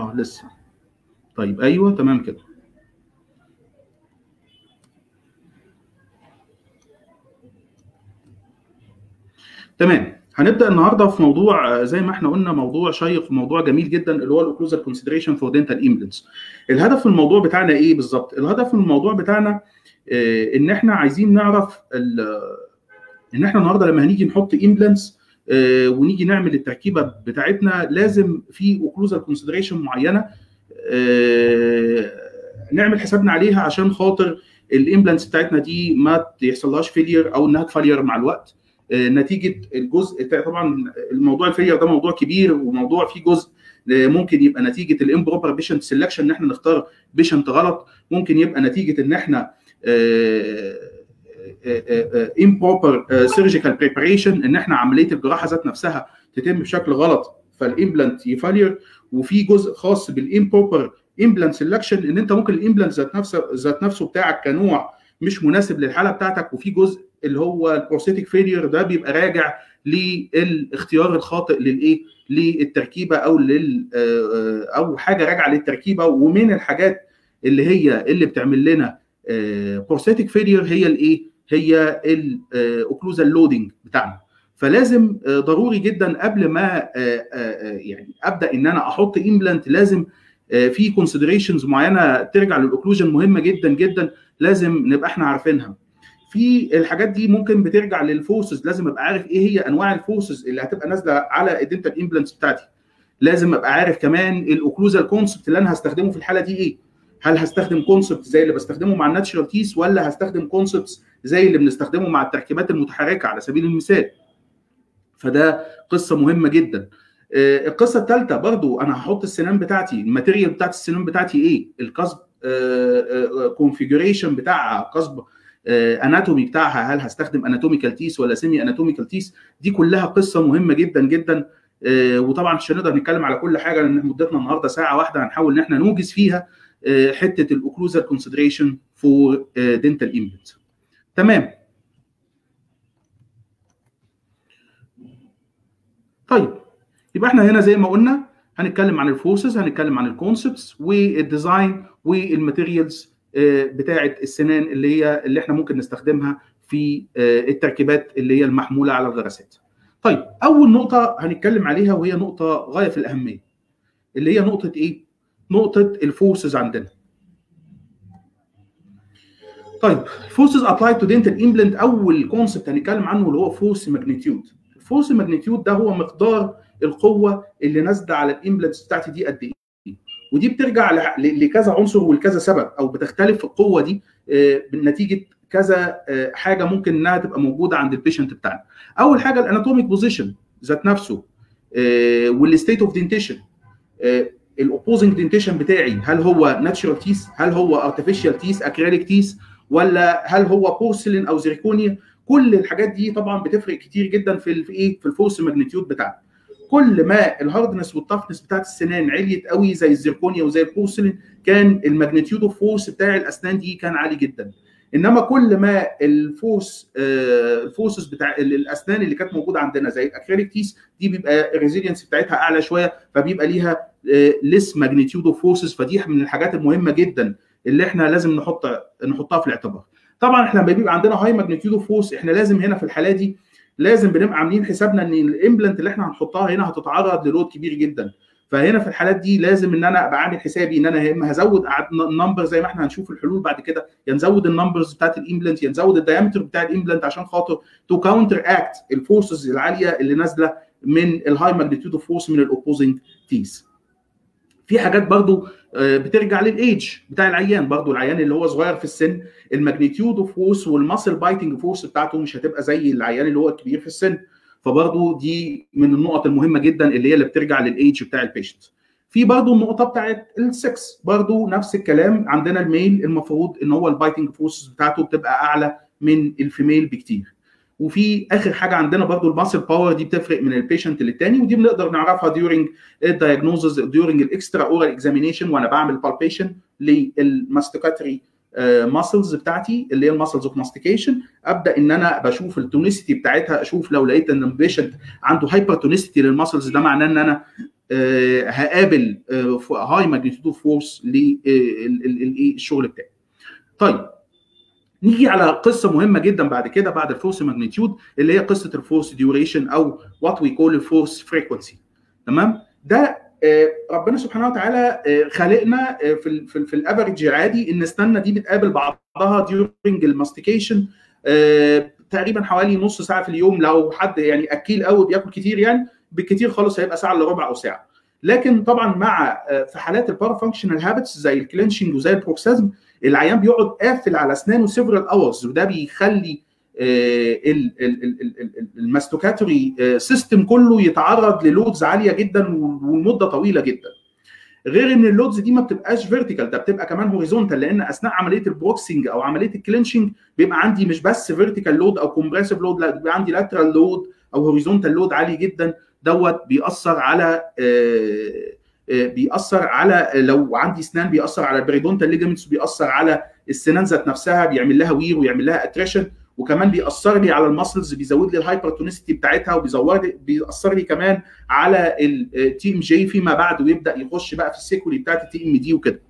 اه لسه طيب ايوه تمام كده تمام هنبدا النهارده في موضوع زي ما احنا قلنا موضوع شيق وموضوع جميل جدا اللي هو الاوكلوزال كونسيدريشن فور دنتال امبلانس الهدف من الموضوع بتاعنا ايه بالظبط الهدف من الموضوع بتاعنا آه ان احنا عايزين نعرف ان احنا النهارده لما هنيجي نحط امبلانس آه ونيجي نعمل التركيبه بتاعتنا لازم في اوكلوزال كونسيدريشن معينه آه نعمل حسابنا عليها عشان خاطر الامبلانس بتاعتنا دي ما يحصلهاش فيلير او انها تفلير مع الوقت نتيجه الجزء طبعا الموضوع الفيلير ده موضوع كبير وموضوع فيه جزء ممكن يبقى نتيجه الامبروبر بيشنت سelection ان احنا نختار بيشنت غلط ممكن يبقى نتيجه ان احنا امبروبر سيرجيكال بريباريشن ان احنا عمليه الجراحه ذات نفسها تتم بشكل غلط فالامبلانت يفالير وفي جزء خاص بالامبروبر امبلانت سelection ان انت ممكن الامبلانت ذات نفسه ذات نفسه بتاعك كنوع مش مناسب للحاله بتاعتك وفي جزء اللي هو البروستيتيك فيلير ده بيبقى راجع للاختيار الخاطئ للايه للتركيبه او لل او حاجه راجعه للتركيبه ومن الحاجات اللي هي اللي بتعمل لنا بروستيتيك فيلير هي الايه هي الاوكلوزال لودنج بتاعنا فلازم ضروري جدا قبل ما يعني ابدا ان انا احط امبلانت لازم في كونسيدريشنز معينه ترجع للاوكلوجن مهمه جدا جدا لازم نبقى احنا عارفينها في الحاجات دي ممكن بترجع للفورسز لازم ابقى عارف ايه هي انواع الفورسز اللي هتبقى نازله على الدنتال امبلانتس بتاعتي لازم ابقى عارف كمان الاوكلوزال كونسبت اللي انا هستخدمه في الحاله دي ايه هل هستخدم كونسبت زي اللي بستخدمه مع الناتشرال تيس ولا هستخدم كونسبتس زي اللي بنستخدمه مع التركيبات المتحركه على سبيل المثال فده قصه مهمه جدا القصه الثالثه برضو انا هحط السنان بتاعتي الماتيريال بتاعت السنان بتاعتي ايه القصب كونفيجريشن بتاعها قصب اناتومي بتاعها هل هستخدم اناتوميكال تيس ولا سيمي اناتوميكال تيس دي كلها قصه مهمه جدا جدا وطبعا مش هنقدر نتكلم على كل حاجه لان مدتنا النهارده ساعه واحده هنحاول ان احنا نوجز فيها حته الاوكلوزال كونسيدريشن فور دنتال امبلانت تمام طيب يبقى احنا هنا زي ما قلنا هنتكلم عن الفورسز هنتكلم عن الكونسبتس والديزاين والماتيريالز بتاعه السنان اللي هي اللي احنا ممكن نستخدمها في التركيبات اللي هي المحموله على الغراسات. طيب اول نقطه هنتكلم عليها وهي نقطه غايه في الاهميه اللي هي نقطه ايه؟ نقطه الفورسز عندنا. طيب فورسز ابلايد تو دنتال امبلانت اول كونسبت هنتكلم عنه اللي هو فورس ماجنتيود. الفورس ماجنتيود ده هو مقدار القوه اللي نازله على الامبلانتس بتاعتي دي قد ايه؟ ودي بترجع لكذا عنصر ولكذا سبب او بتختلف القوه دي نتيجه كذا حاجه ممكن انها تبقى موجوده عند البيشنت بتاعنا. اول حاجه الاناتوميك بوزيشن ذات نفسه والستيت اوف دنتيشن الاوبوزنج دنتيشن بتاعي هل هو ناتشرال تيس هل هو ارتفيشال تيس اكريليك تيس ولا هل هو بورسلين او زيركونيا كل الحاجات دي طبعا بتفرق كتير جدا في ايه في الفورس ماجنتيود بتاعنا. كل ما الهاردنس والتفنس بتاعت السنان عليت قوي زي الزيركونيا وزي البورسلين كان الماجنتيود اوف فورس بتاع الاسنان دي كان عالي جدا انما كل ما الفورس آه الفورسز بتاع الاسنان اللي كانت موجوده عندنا زي الاكريليك تيس دي بيبقى الريزيلينس بتاعتها اعلى شويه فبيبقى ليها ليس ماجنتيود اوف فورسز فدي من الحاجات المهمه جدا اللي احنا لازم نحط نحطها في الاعتبار طبعا احنا لما بيبقى عندنا هاي ماجنتيود اوف فورس احنا لازم هنا في الحاله دي لازم بنبقى عاملين حسابنا ان الامبلانت اللي احنا هنحطها هنا هتتعرض للود كبير جدا فهنا في الحالات دي لازم ان انا ابقى عامل حسابي ان انا يا اما هزود النمبر زي ما احنا هنشوف الحلول بعد كده يا نزود النمبرز بتاعت الامبلانت يا نزود الدايمتر بتاع الامبلانت عشان خاطر تو كاونتر اكت الفورسز العاليه اللي نازله من الهاي ماجنتيود اوف فورس من الاوبوزنج تيس في حاجات برضو بترجع للايدج بتاع العيان برضو العيان اللي هو صغير في السن الماجنتيود اوف فورس والماسل بايتنج فورس بتاعته مش هتبقى زي العيان اللي هو الكبير في السن فبرضو دي من النقط المهمه جدا اللي هي اللي بترجع للايدج بتاع البيشنت في برضو النقطه بتاعت السكس برضو نفس الكلام عندنا الميل المفروض ان هو البايتنج فورس بتاعته بتبقى اعلى من الفيميل بكتير وفي اخر حاجه عندنا برضو الماسل باور دي بتفرق من البيشنت للتاني ودي بنقدر نعرفها ديورنج الدايجنوزز ديورنج الاكسترا اورال اكزامينيشن وانا بعمل بالبيشن للماستيكاتري ماسلز بتاعتي اللي هي الماسلز اوف ماستيكيشن ابدا ان انا بشوف التونيسيتي بتاعتها اشوف لو لقيت ان البيشنت عنده هايبرتونيسيتي للماسلز ده معناه ان انا هقابل هاي ماجنتيود فورس للشغل بتاعي. طيب نيجي على قصه مهمه جدا بعد كده بعد الفورس ماجنتيود اللي هي قصه الفورس ديوريشن او وات وي كول الفورس فريكونسي تمام ده ربنا سبحانه وتعالى خلقنا في ال في, ال في الافريج العادي ان اسناننا دي بتقابل بعضها ديورنج الماستيكيشن تقريبا حوالي نص ساعه في اليوم لو حد يعني اكيل قوي بياكل كتير يعني بالكتير خالص هيبقى ساعه الا ربع او ساعه لكن طبعا مع في حالات البارا فانكشنال هابتس زي الكلينشنج وزي البروكسازم العيان بيقعد قافل على اسنانه سيفرال اورز وده بيخلي الماستوكاتوري سيستم كله يتعرض للودز عاليه جدا ومده طويله جدا غير ان اللودز دي ما بتبقاش فيرتيكال ده بتبقى كمان هوريزونتال لان اثناء عمليه البروكسنج او عمليه الكلينشنج بيبقى عندي مش بس فيرتيكال لود او كومبريسيف لود لا بيبقى عندي لاترال لود او هوريزونتال لود عالي جدا دوت بيأثر على بيأثر على لو عندي اسنان بيأثر على البريدونتال ليجمنتس بيأثر على السنان ذات نفسها بيعمل لها وير ويعمل لها اتريشن وكمان بيأثر لي على المسلز بيزود لي الهايبرتونيستي بتاعتها وبيزود لي بيأثر لي كمان على التي ام جي فيما بعد ويبدا يخش بقى في السيكولي بتاعت التي ام دي وكده.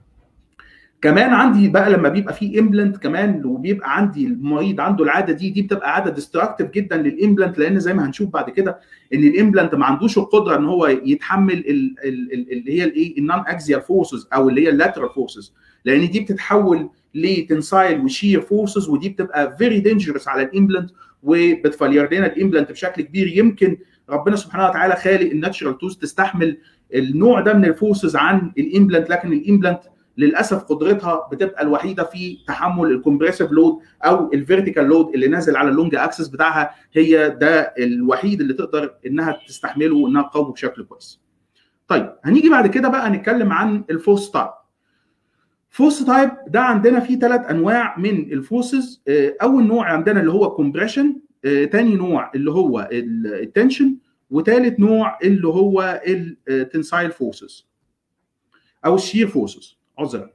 كمان عندي بقى لما بيبقى في امبلانت كمان وبيبقى عندي المريض عنده العاده دي دي بتبقى عاده ديستراكتيف جدا للامبلانت لان زي ما هنشوف بعد كده ان الامبلانت ما عندوش القدره ان هو يتحمل اللي هي الايه النون اكزيال فورسز او اللي هي اللاترال فورسز لان دي بتتحول لتنسايل وشير فورسز ودي بتبقى فيري دينجرس على الامبلانت وبتفلير لنا الامبلانت بشكل كبير يمكن ربنا سبحانه وتعالى خالق الناتشرال توز تستحمل النوع ده من الفورسز عن الامبلانت لكن الامبلانت للاسف قدرتها بتبقى الوحيده في تحمل الكومبريسيف لود او الفيرتيكال لود اللي نازل على اللونج اكسس بتاعها هي ده الوحيد اللي تقدر انها تستحمله وانها تقاومه بشكل كويس. طيب هنيجي بعد كده بقى نتكلم عن الفورس تايب. فورس تايب ده عندنا فيه ثلاث انواع من الفورسز اول نوع عندنا اللي هو كومبريشن ثاني نوع اللي هو التنشن وثالث نوع اللي هو التنسايل فورسز او الشير فورسز عذرا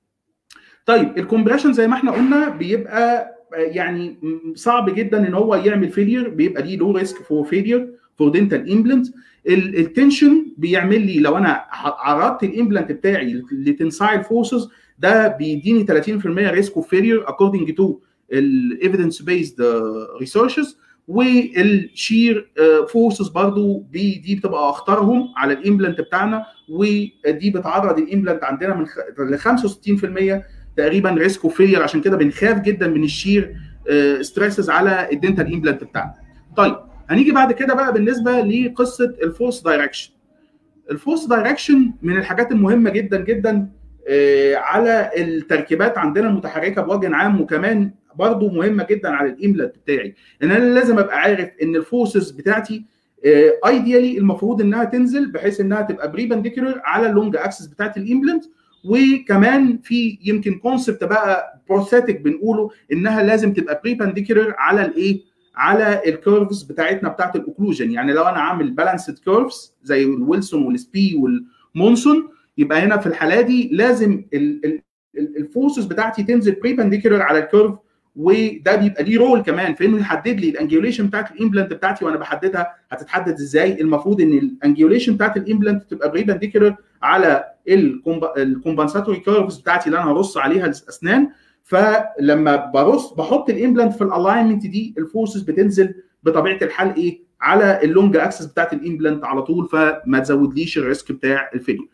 طيب الكومبريشن زي ما احنا قلنا بيبقى يعني صعب جدا ان هو يعمل فيلير بيبقى ليه لو ريسك فور فيلير فور دنتال امبلانت التنشن بيعمل لي لو انا عرضت الامبلانت بتاعي لتنسايل فورسز ده بيديني 30% ريسك اوف فيلير اكوردنج تو الايفيدنس بيزد ريسيرشز والشير فورسز برضو بي دي بتبقى اخطرهم على الامبلانت بتاعنا ودي بتعرض الامبلانت عندنا من ل 65% تقريبا ريسك اوف فيلير عشان كده بنخاف جدا من الشير ستريسز على الدنتال امبلانت بتاعنا. طيب هنيجي بعد كده بقى بالنسبه لقصه الفورس دايركشن. الفورس دايركشن من الحاجات المهمه جدا جدا على التركيبات عندنا المتحركه بوجه عام وكمان برضه مهمه جدا على الاملت بتاعي ان انا لازم ابقى عارف ان الفورسز بتاعتي ايديالي المفروض انها تنزل بحيث انها تبقى بريبنديكولر على اللونج اكسس بتاعت الامبلنت وكمان في يمكن كونسبت بقى بروستاتيك بنقوله انها لازم تبقى بريبنديكولر على الايه على الكيرفز بتاعتنا بتاعت الاوكلوجن يعني لو انا عامل بالانسد كيرفز زي الويلسون والسبي والمونسون يبقى هنا في الحاله دي لازم الفورسز بتاعتي تنزل بريبنديكولر على الكيرف وده بيبقى ليه رول كمان في انه يحدد لي الانجيوليشن بتاعت الامبلانت بتاعتي وانا بحددها هتتحدد ازاي المفروض ان الانجيوليشن بتاعت الامبلانت تبقى بريبنديكولر على الكومبنساتوري كيرفز بتاعتي اللي انا هرص عليها الاسنان فلما برص بحط الامبلانت في الالاينمنت دي الفورسز بتنزل بطبيعه الحال ايه على اللونج اكسس بتاعت الامبلانت على طول فما تزودليش الريسك بتاع الفيلير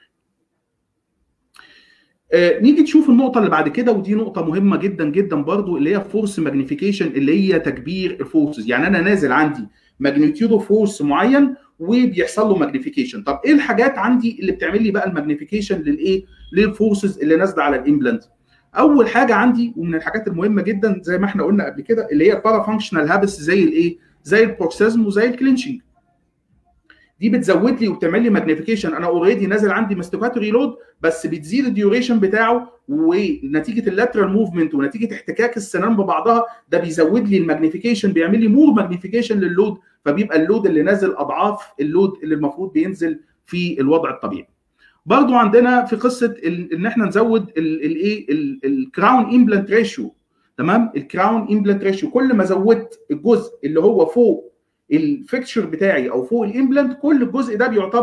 آه نيجي نشوف النقطه اللي بعد كده ودي نقطه مهمه جدا جدا برضو اللي هي فورس ماجنيفيكيشن اللي هي تكبير الفورسز يعني انا نازل عندي ماجنتيود فورس معين وبيحصل له ماجنيفيكيشن طب ايه الحاجات عندي اللي بتعمل لي بقى الماجنيفيكيشن للايه للفورسز اللي نازله على الامبلانت اول حاجه عندي ومن الحاجات المهمه جدا زي ما احنا قلنا قبل كده اللي هي البارا فانكشنال هابس زي الايه زي البروكسيزم وزي الكلينشنج دي بتزود لي وبتعمل لي ماجنيفيكيشن انا اوريدي نازل عندي ماستوكاتوري لود بس بتزيد الديوريشن بتاعه ونتيجه اللاترال موفمنت ونتيجه احتكاك السنان ببعضها ده بيزود لي الماجنيفيكيشن بيعمل لي مور ماجنيفيكيشن للود فبيبقى اللود اللي نازل اضعاف اللود اللي المفروض بينزل في الوضع الطبيعي. برضو عندنا في قصه ان احنا نزود الايه الكراون امبلانت ريشيو تمام الكراون امبلانت ريشيو كل ما زودت الجزء اللي هو فوق الفيكتشر بتاعي او فوق الامبلانت كل الجزء ده بيعتبر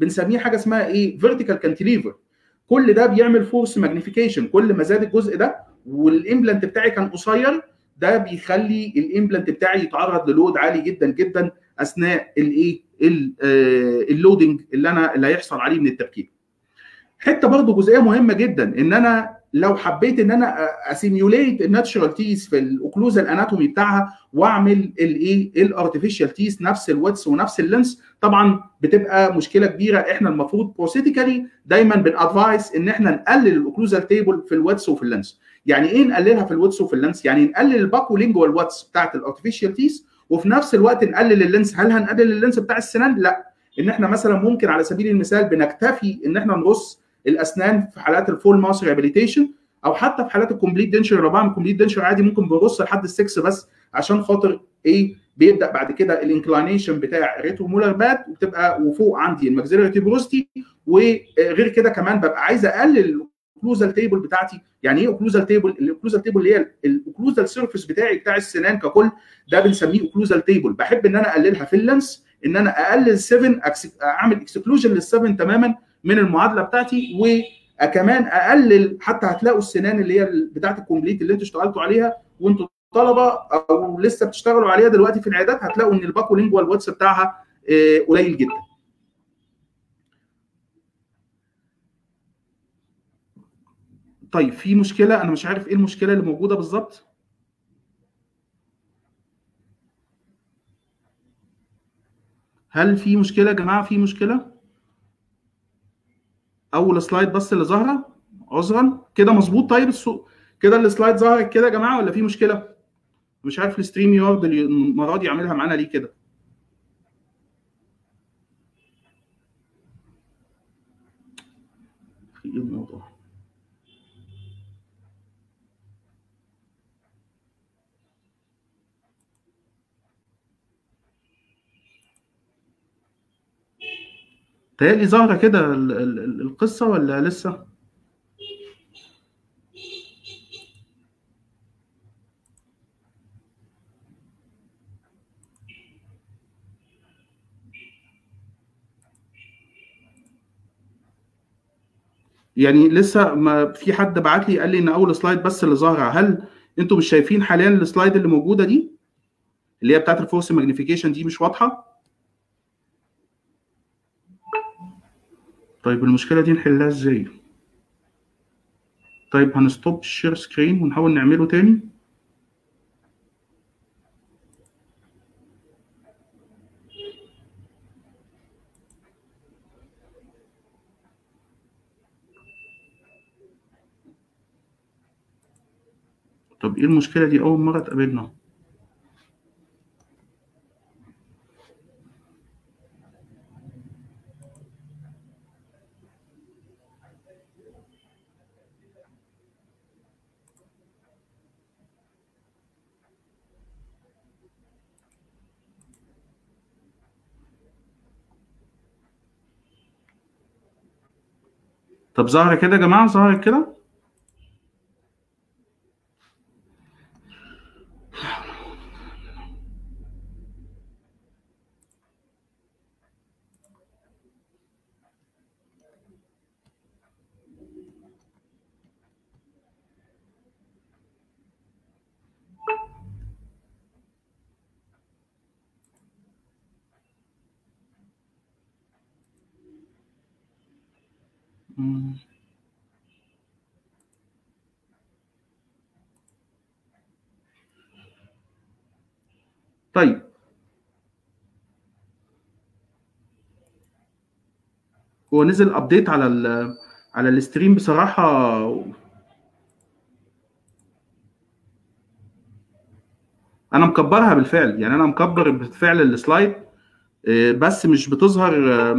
بنسميه حاجه اسمها ايه فيرتيكال كانتيليفر كل ده بيعمل فورس ماجنيفيكيشن كل ما زاد الجزء ده والامبلانت بتاعي كان قصير ده بيخلي الامبلانت بتاعي يتعرض للود عالي جدا جدا اثناء الايه اللودنج اللي انا اللي هيحصل عليه من التركيب حته برضو جزئيه مهمه جدا ان انا لو حبيت ان انا اسيميوليت الناتشرال تيس في الاوكلوزال اناتومي بتاعها واعمل الايه الارتفيشال تيس نفس الويتس ونفس اللينس طبعا بتبقى مشكله كبيره احنا المفروض بروسيتيكالي دايما بنادفايس ان احنا نقلل الاوكلوزال تيبل في الويتس وفي اللينس يعني ايه نقللها في الويتس وفي اللينس يعني نقلل الباكو لينجوال واتس بتاعت الارتفيشال تيس وفي نفس الوقت نقلل اللينس هل هنقلل اللينس بتاع السنان لا ان احنا مثلا ممكن على سبيل المثال بنكتفي ان احنا نرص الاسنان في حالات الفول ماوس ريهابيليتيشن او حتى في حالات الكومبليت دنشر لو بعمل كومبليت دنشر عادي ممكن بنرص لحد السكس بس عشان خاطر ايه بيبدا بعد كده الانكلينيشن بتاع ريتو مولر باد وبتبقى وفوق عندي الماكسيلاري تيبروستي وغير كده كمان ببقى عايز اقلل الاوكلوزال تيبل بتاعتي يعني ايه اوكلوزال تيبل الاوكلوزال تيبل اللي هي الاوكلوزال سيرفيس بتاعي بتاع السنان ككل ده بنسميه اوكلوزال تيبل بحب ان انا اقللها في اللينس ان انا اقلل 7 اعمل اكسكلوجن لل7 تماما من المعادله بتاعتي وكمان اقلل حتى هتلاقوا السنان اللي هي بتاعت الكومبليت اللي انتوا اشتغلتوا عليها وانتوا طلبه او لسه بتشتغلوا عليها دلوقتي في العيادات هتلاقوا ان الباكو لينجوال واتس بتاعها قليل جدا طيب في مشكله انا مش عارف ايه المشكله اللي موجوده بالظبط هل في مشكله يا جماعه في مشكله اول سلايد بس اللي ظاهره عذرا كده مظبوط طيب السوق كده السلايد ظهرت كده يا جماعه ولا في مشكله مش عارف الستريم يارد المره دي يعملها معانا ليه كده في ايه الموضوع تهيألي ظاهرة كده القصة ولا لسه؟ يعني لسه ما في حد بعت لي قال لي ان اول سلايد بس اللي ظاهره هل انتوا مش شايفين حاليا السلايد اللي موجوده دي اللي هي بتاعت الفورس ماجنيفيكيشن دي مش واضحه طيب المشكله دي نحلها ازاي طيب هنستوب الشير سكرين ونحاول نعمله تاني طب ايه المشكله دي اول مره تقابلنا طب ظهر كده يا جماعه ظهر كده طيب هو نزل ابديت على ال على الستريم بصراحه انا مكبرها بالفعل يعني انا مكبر بالفعل السلايد بس مش بتظهر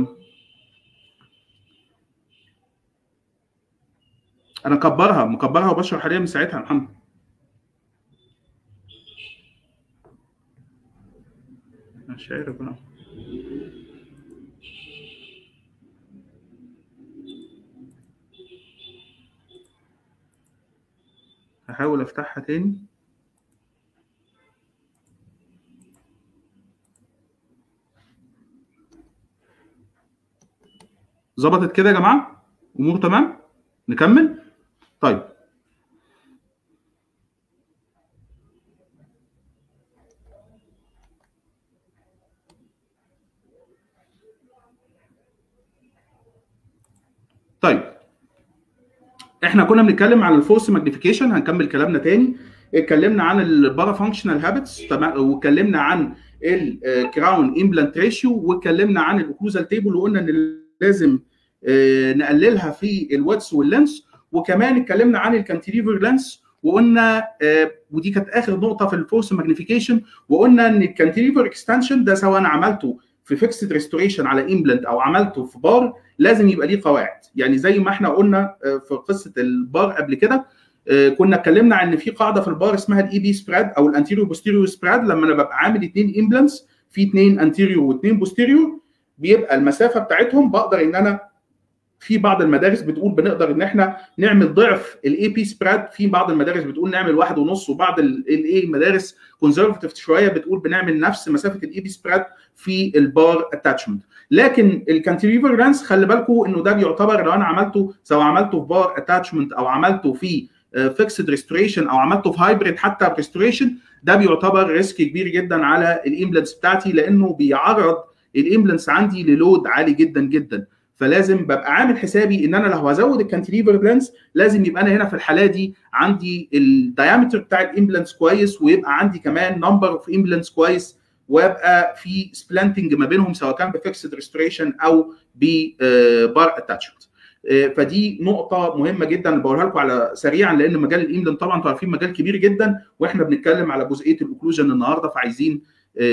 انا مكبرها مكبرها وبشرح عليها من ساعتها يا محمد مش عارف انا هحاول افتحها تاني ظبطت كده يا جماعه امور تمام نكمل طيب طيب احنا كنا بنتكلم عن الفورس ماجنيفيكيشن هنكمل كلامنا تاني اتكلمنا عن البارا فانكشنال هابتس تمام واتكلمنا عن الكراون امبلانت ريشيو واتكلمنا عن الاوكلوزال تيبل وقلنا ان لازم نقللها في الواتس واللينس وكمان اتكلمنا عن الكانتيليفر لينس وقلنا ودي كانت اخر نقطه في الفورس ماجنيفيكيشن وقلنا ان الكانتيليفر اكستنشن ده سواء عملته في فيكسد ريستوريشن على امبلانت او عملته في بار لازم يبقى ليه قواعد يعني زي ما احنا قلنا في قصه البار قبل كده كنا اتكلمنا عن ان في قاعده في البار اسمها الاي بي سبريد او الانتيريو بوستيريو سبريد لما انا ببقى عامل اثنين امبلانتس في اثنين انتيريو واثنين بوستيريو بيبقى المسافه بتاعتهم بقدر ان انا في بعض المدارس بتقول بنقدر ان احنا نعمل ضعف الاي بي سبريد في بعض المدارس بتقول نعمل واحد ونص وبعض الاي مدارس كونزرفتيف شويه بتقول بنعمل نفس مسافه الاي بي سبريد في البار اتاتشمنت لكن الكانتيليفر رانس خلي بالكم انه ده بيعتبر لو انا عملته سواء عملته في بار اتاتشمنت او عملته في فيكسد ريستوريشن او عملته في هايبريد حتى بريستوريشن ده بيعتبر ريسك كبير جدا على الامبلانس بتاعتي لانه بيعرض الامبلانس عندي للود عالي جدا جدا فلازم ببقى عامل حسابي ان انا لو هزود الكانتيليفر لينس لازم يبقى انا هنا في الحاله دي عندي الدايمتر بتاع الامبلانس كويس ويبقى عندي كمان نمبر اوف امبلانس كويس ويبقى في سبلانتنج ما بينهم سواء كان بفيكسد ريستوريشن او ببار اتاتشمنت فدي نقطه مهمه جدا بقولها لكم على سريعا لان مجال الامبلانت طبعا انتوا عارفين مجال كبير جدا واحنا بنتكلم على جزئيه الاوكلوجن النهارده فعايزين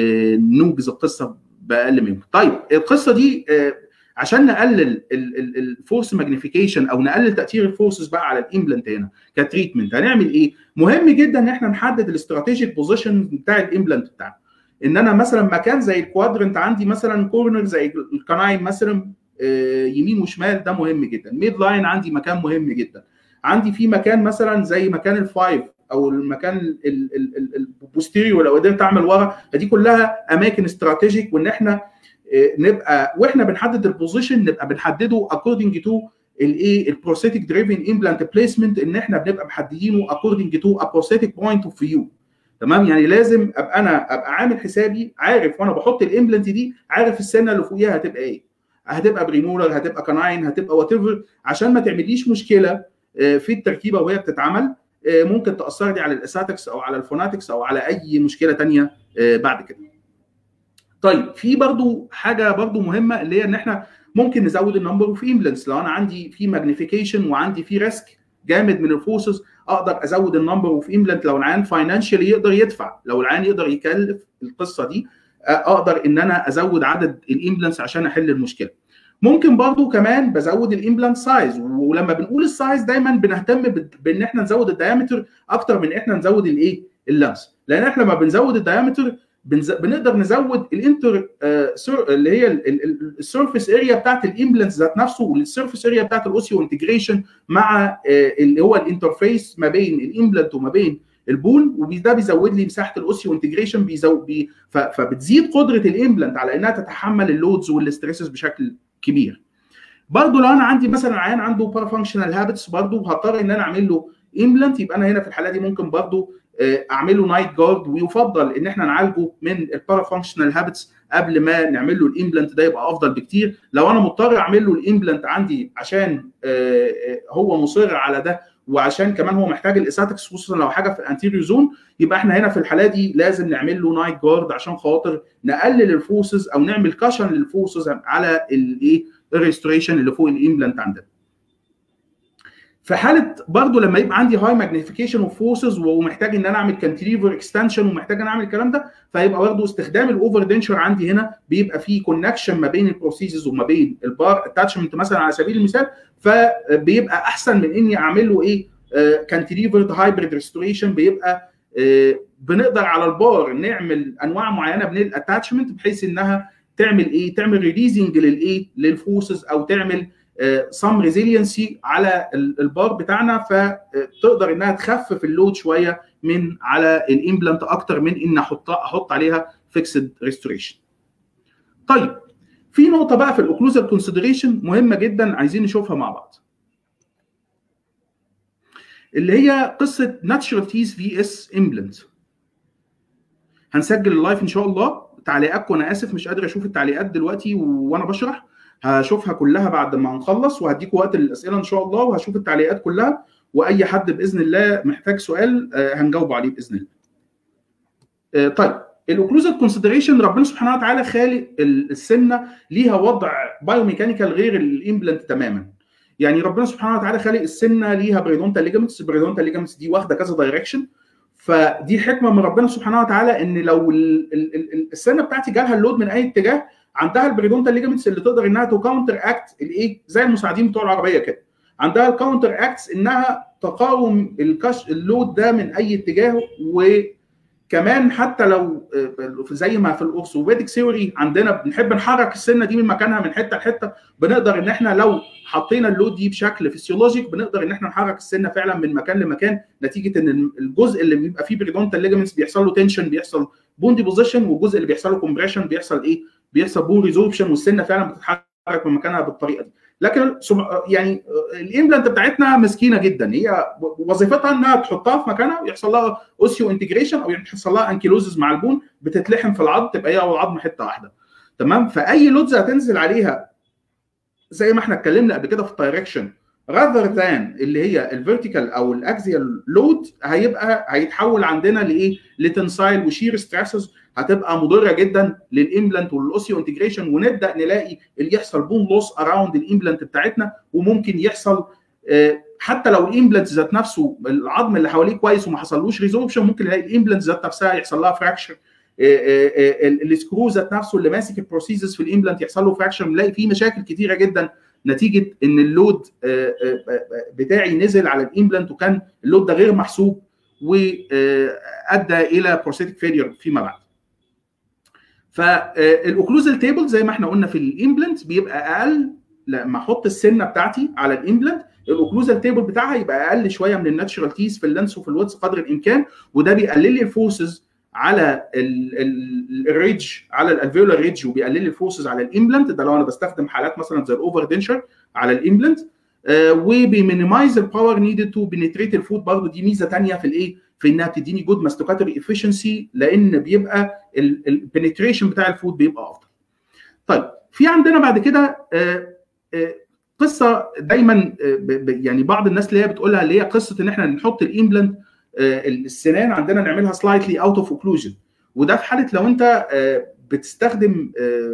نوجز القصه باقل منه طيب القصه دي عشان نقلل الفورس ماجنيفيكيشن او نقلل تاثير الفورسز بقى على الامبلانت هنا كتريتمنت هنعمل ايه؟ مهم جدا ان احنا نحدد الاستراتيجيك بوزيشن بتاع الامبلانت بتاعنا ان انا مثلا مكان زي الكوادرنت عندي مثلا كورنر زي الكناين مثلا يمين وشمال ده مهم جدا ميد لاين عندي مكان مهم جدا عندي في مكان مثلا زي مكان الفايف او المكان البوستيريو لو قدرت اعمل ورا فدي كلها اماكن استراتيجيك وان احنا نبقى واحنا بنحدد البوزيشن نبقى بنحدده اكوردنج تو الايه البروستاتيك دريفن امبلانت بليسمنت ان احنا بنبقى محددينه اكوردنج تو ا بروستاتيك بوينت اوف فيو تمام يعني لازم ابقى انا ابقى عامل حسابي عارف وانا بحط الامبلانت دي عارف السنه اللي فوقيها هتبقى ايه هتبقى بريمولر هتبقى كناين هتبقى وات عشان ما تعمليش مشكله في التركيبه وهي بتتعمل ممكن تاثر لي على الاساتكس او على الفوناتكس او على اي مشكله ثانيه بعد كده طيب في برضو حاجه برضو مهمه اللي هي ان احنا ممكن نزود النمبر اوف امبلانس لو انا عندي في ماجنيفيكيشن وعندي في ريسك جامد من الفورسز اقدر ازود النمبر اوف امبلانت لو العيان فاينانشالي يقدر يدفع لو العيان يقدر يكلف القصه دي اقدر ان انا ازود عدد الامبلانس عشان احل المشكله ممكن برضو كمان بزود الامبلانت سايز ولما بنقول السايز دايما بنهتم بان احنا نزود الدايمتر اكتر من احنا نزود الايه اللمس لان احنا لما بنزود الدايمتر بنقدر نزود الانتر اللي هي السيرفيس اريا بتاعت الامبلانس ذات نفسه والسيرفيس اريا بتاعت الاوسيو انتجريشن مع اللي هو الانترفيس ما بين الامبلانت وما بين البون وده بيزود لي مساحه الاوسيو انتجريشن بيزود بي فبتزيد قدره الامبلانت على انها تتحمل اللودز والاستريسز بشكل كبير برضه لو انا عندي مثلا عيان عنده بارا فانكشنال هابتس برضه هضطر ان انا اعمل له امبلانت يبقى انا هنا في الحاله دي ممكن برضه اعمله نايت جارد ويفضل ان احنا نعالجه من البارا فانكشنال هابتس قبل ما نعمل له الامبلانت ده يبقى افضل بكتير لو انا مضطر اعمل له الامبلانت عندي عشان هو مصر على ده وعشان كمان هو محتاج الاساتكس خصوصا لو حاجه في الانتيريو زون يبقى احنا هنا في الحاله دي لازم نعمل له نايت جارد عشان خاطر نقلل الفورسز او نعمل كاشن للفورسز على الايه الريستوريشن اللي فوق الامبلانت عندنا في حاله برضو لما يبقى عندي هاي ماجنيفيكيشن اوف فورسز ومحتاج ان انا اعمل كانتليفر اكستنشن ومحتاج ان انا اعمل الكلام ده فيبقى برضو استخدام الاوفر دنشر عندي هنا بيبقى فيه كونكشن ما بين البروسيسز وما بين البار اتاتشمنت مثلا على سبيل المثال فبيبقى احسن من اني اعمل له ايه كانتليفر هايبريد ريستوريشن بيبقى آه بنقدر على البار نعمل انواع معينه من الاتاتشمنت بحيث انها تعمل ايه تعمل ريليزنج للايه للفورسز او تعمل سم ريزيلينسي على البار بتاعنا فتقدر انها تخفف اللود شويه من على الامبلانت اكتر من ان احط احط عليها فيكسد ريستوريشن. طيب في نقطه بقى في الاوكلوزال كونسيدريشن مهمه جدا عايزين نشوفها مع بعض اللي هي قصه ناتشرال تيز في اس امبلنت هنسجل اللايف ان شاء الله تعليقاتكم انا اسف مش قادر اشوف التعليقات دلوقتي وانا بشرح هشوفها كلها بعد ما نخلص وهديكم وقت للاسئله ان شاء الله وهشوف التعليقات كلها واي حد باذن الله محتاج سؤال هنجاوب عليه باذن الله. طيب الاوكلوزال كونسيدريشن ربنا سبحانه وتعالى خالق السنه ليها وضع بايوميكانيكال غير الامبلنت تماما. يعني ربنا سبحانه وتعالى خالق السنه ليها بريدونتا ليجامنتس البريدونتا ليجامنتس دي واخده كذا دايركشن فدي حكمه من ربنا سبحانه وتعالى ان لو السنه بتاعتي جالها اللود من اي اتجاه عندها البريدونتا ليجامنتس اللي تقدر انها تو كاونتر اكت الايه زي المساعدين بتوع العربيه كده عندها الكاونتر اكتس انها تقاوم الكش اللود ده من اي اتجاه وكمان حتى لو زي ما في الاورثوبيديك ثيوري عندنا بنحب نحرك السنه دي من مكانها من حته لحته بنقدر ان احنا لو حطينا اللود دي بشكل فيسيولوجيك بنقدر ان احنا نحرك السنه فعلا من مكان لمكان نتيجه ان الجزء اللي بيبقى فيه بريدونتال ليجمنتس بيحصل له تنشن بيحصل بون ديبوزيشن والجزء اللي بيحصل له كومبريشن بيحصل ايه؟ بيحصل بون ريزوربشن والسنه فعلا بتتحرك من مكانها بالطريقه دي لكن يعني الامبلانت بتاعتنا مسكينه جدا هي وظيفتها انها تحطها في مكانها ويحصل لها اوسيو انتجريشن او يحصل لها انكيلوزز مع البون بتتلحم في العظم تبقى هي والعظم حته واحده تمام فاي لودز هتنزل عليها زي ما احنا اتكلمنا قبل كده في الدايركشن rather than اللي هي الفيرتيكال او الاكزيال لود هيبقى هيتحول عندنا لايه؟ لتنسايل وشير ستريسز هتبقى مضره جدا للامبلانت والاوسيو انتجريشن ونبدا نلاقي اللي يحصل بون لوس اراوند الامبلانت بتاعتنا وممكن يحصل حتى لو الامبلانت ذات نفسه العظم اللي حواليه كويس وما حصلوش ريزوربشن ممكن نلاقي الامبلانت ذات نفسها يحصل لها فراكشر السكرو ذات نفسه اللي ماسك البروسيسز في الامبلانت يحصل له فراكشر نلاقي فيه مشاكل كتيره جدا نتيجه ان اللود بتاعي نزل على الامبلانت وكان اللود ده غير محسوب وادى الى بروستاتيك فيلير فيما بعد. فالاوكلوزال تيبل زي ما احنا قلنا في الامبلانت بيبقى اقل لما احط السنه بتاعتي على الامبلانت الاوكلوزال تيبل بتاعها يبقى اقل شويه من الناتشرال تيز في اللينس وفي الويدث قدر الامكان وده بيقلل لي الفورسز على الريدج على الالفيولار ريدج وبيقلل لي الفورسز على الامبلانت ده لو انا بستخدم حالات مثلا زي الاوفر دنشر على الامبلانت آه وبيمينيمايز الباور نيدد تو بنتريت الفود برضه دي ميزه ثانيه في الايه في انها بتديني جود ماستوكاتوري افشنسي لان بيبقى البنتريشن بتاع الفود بيبقى افضل. طيب في عندنا بعد كده آه آه قصه دايما يعني بعض الناس اللي هي بتقولها اللي هي قصه ان احنا نحط الامبلانت السنان عندنا نعملها سلايتلي اوت اوف اوكلوجن وده في حاله لو انت بتستخدم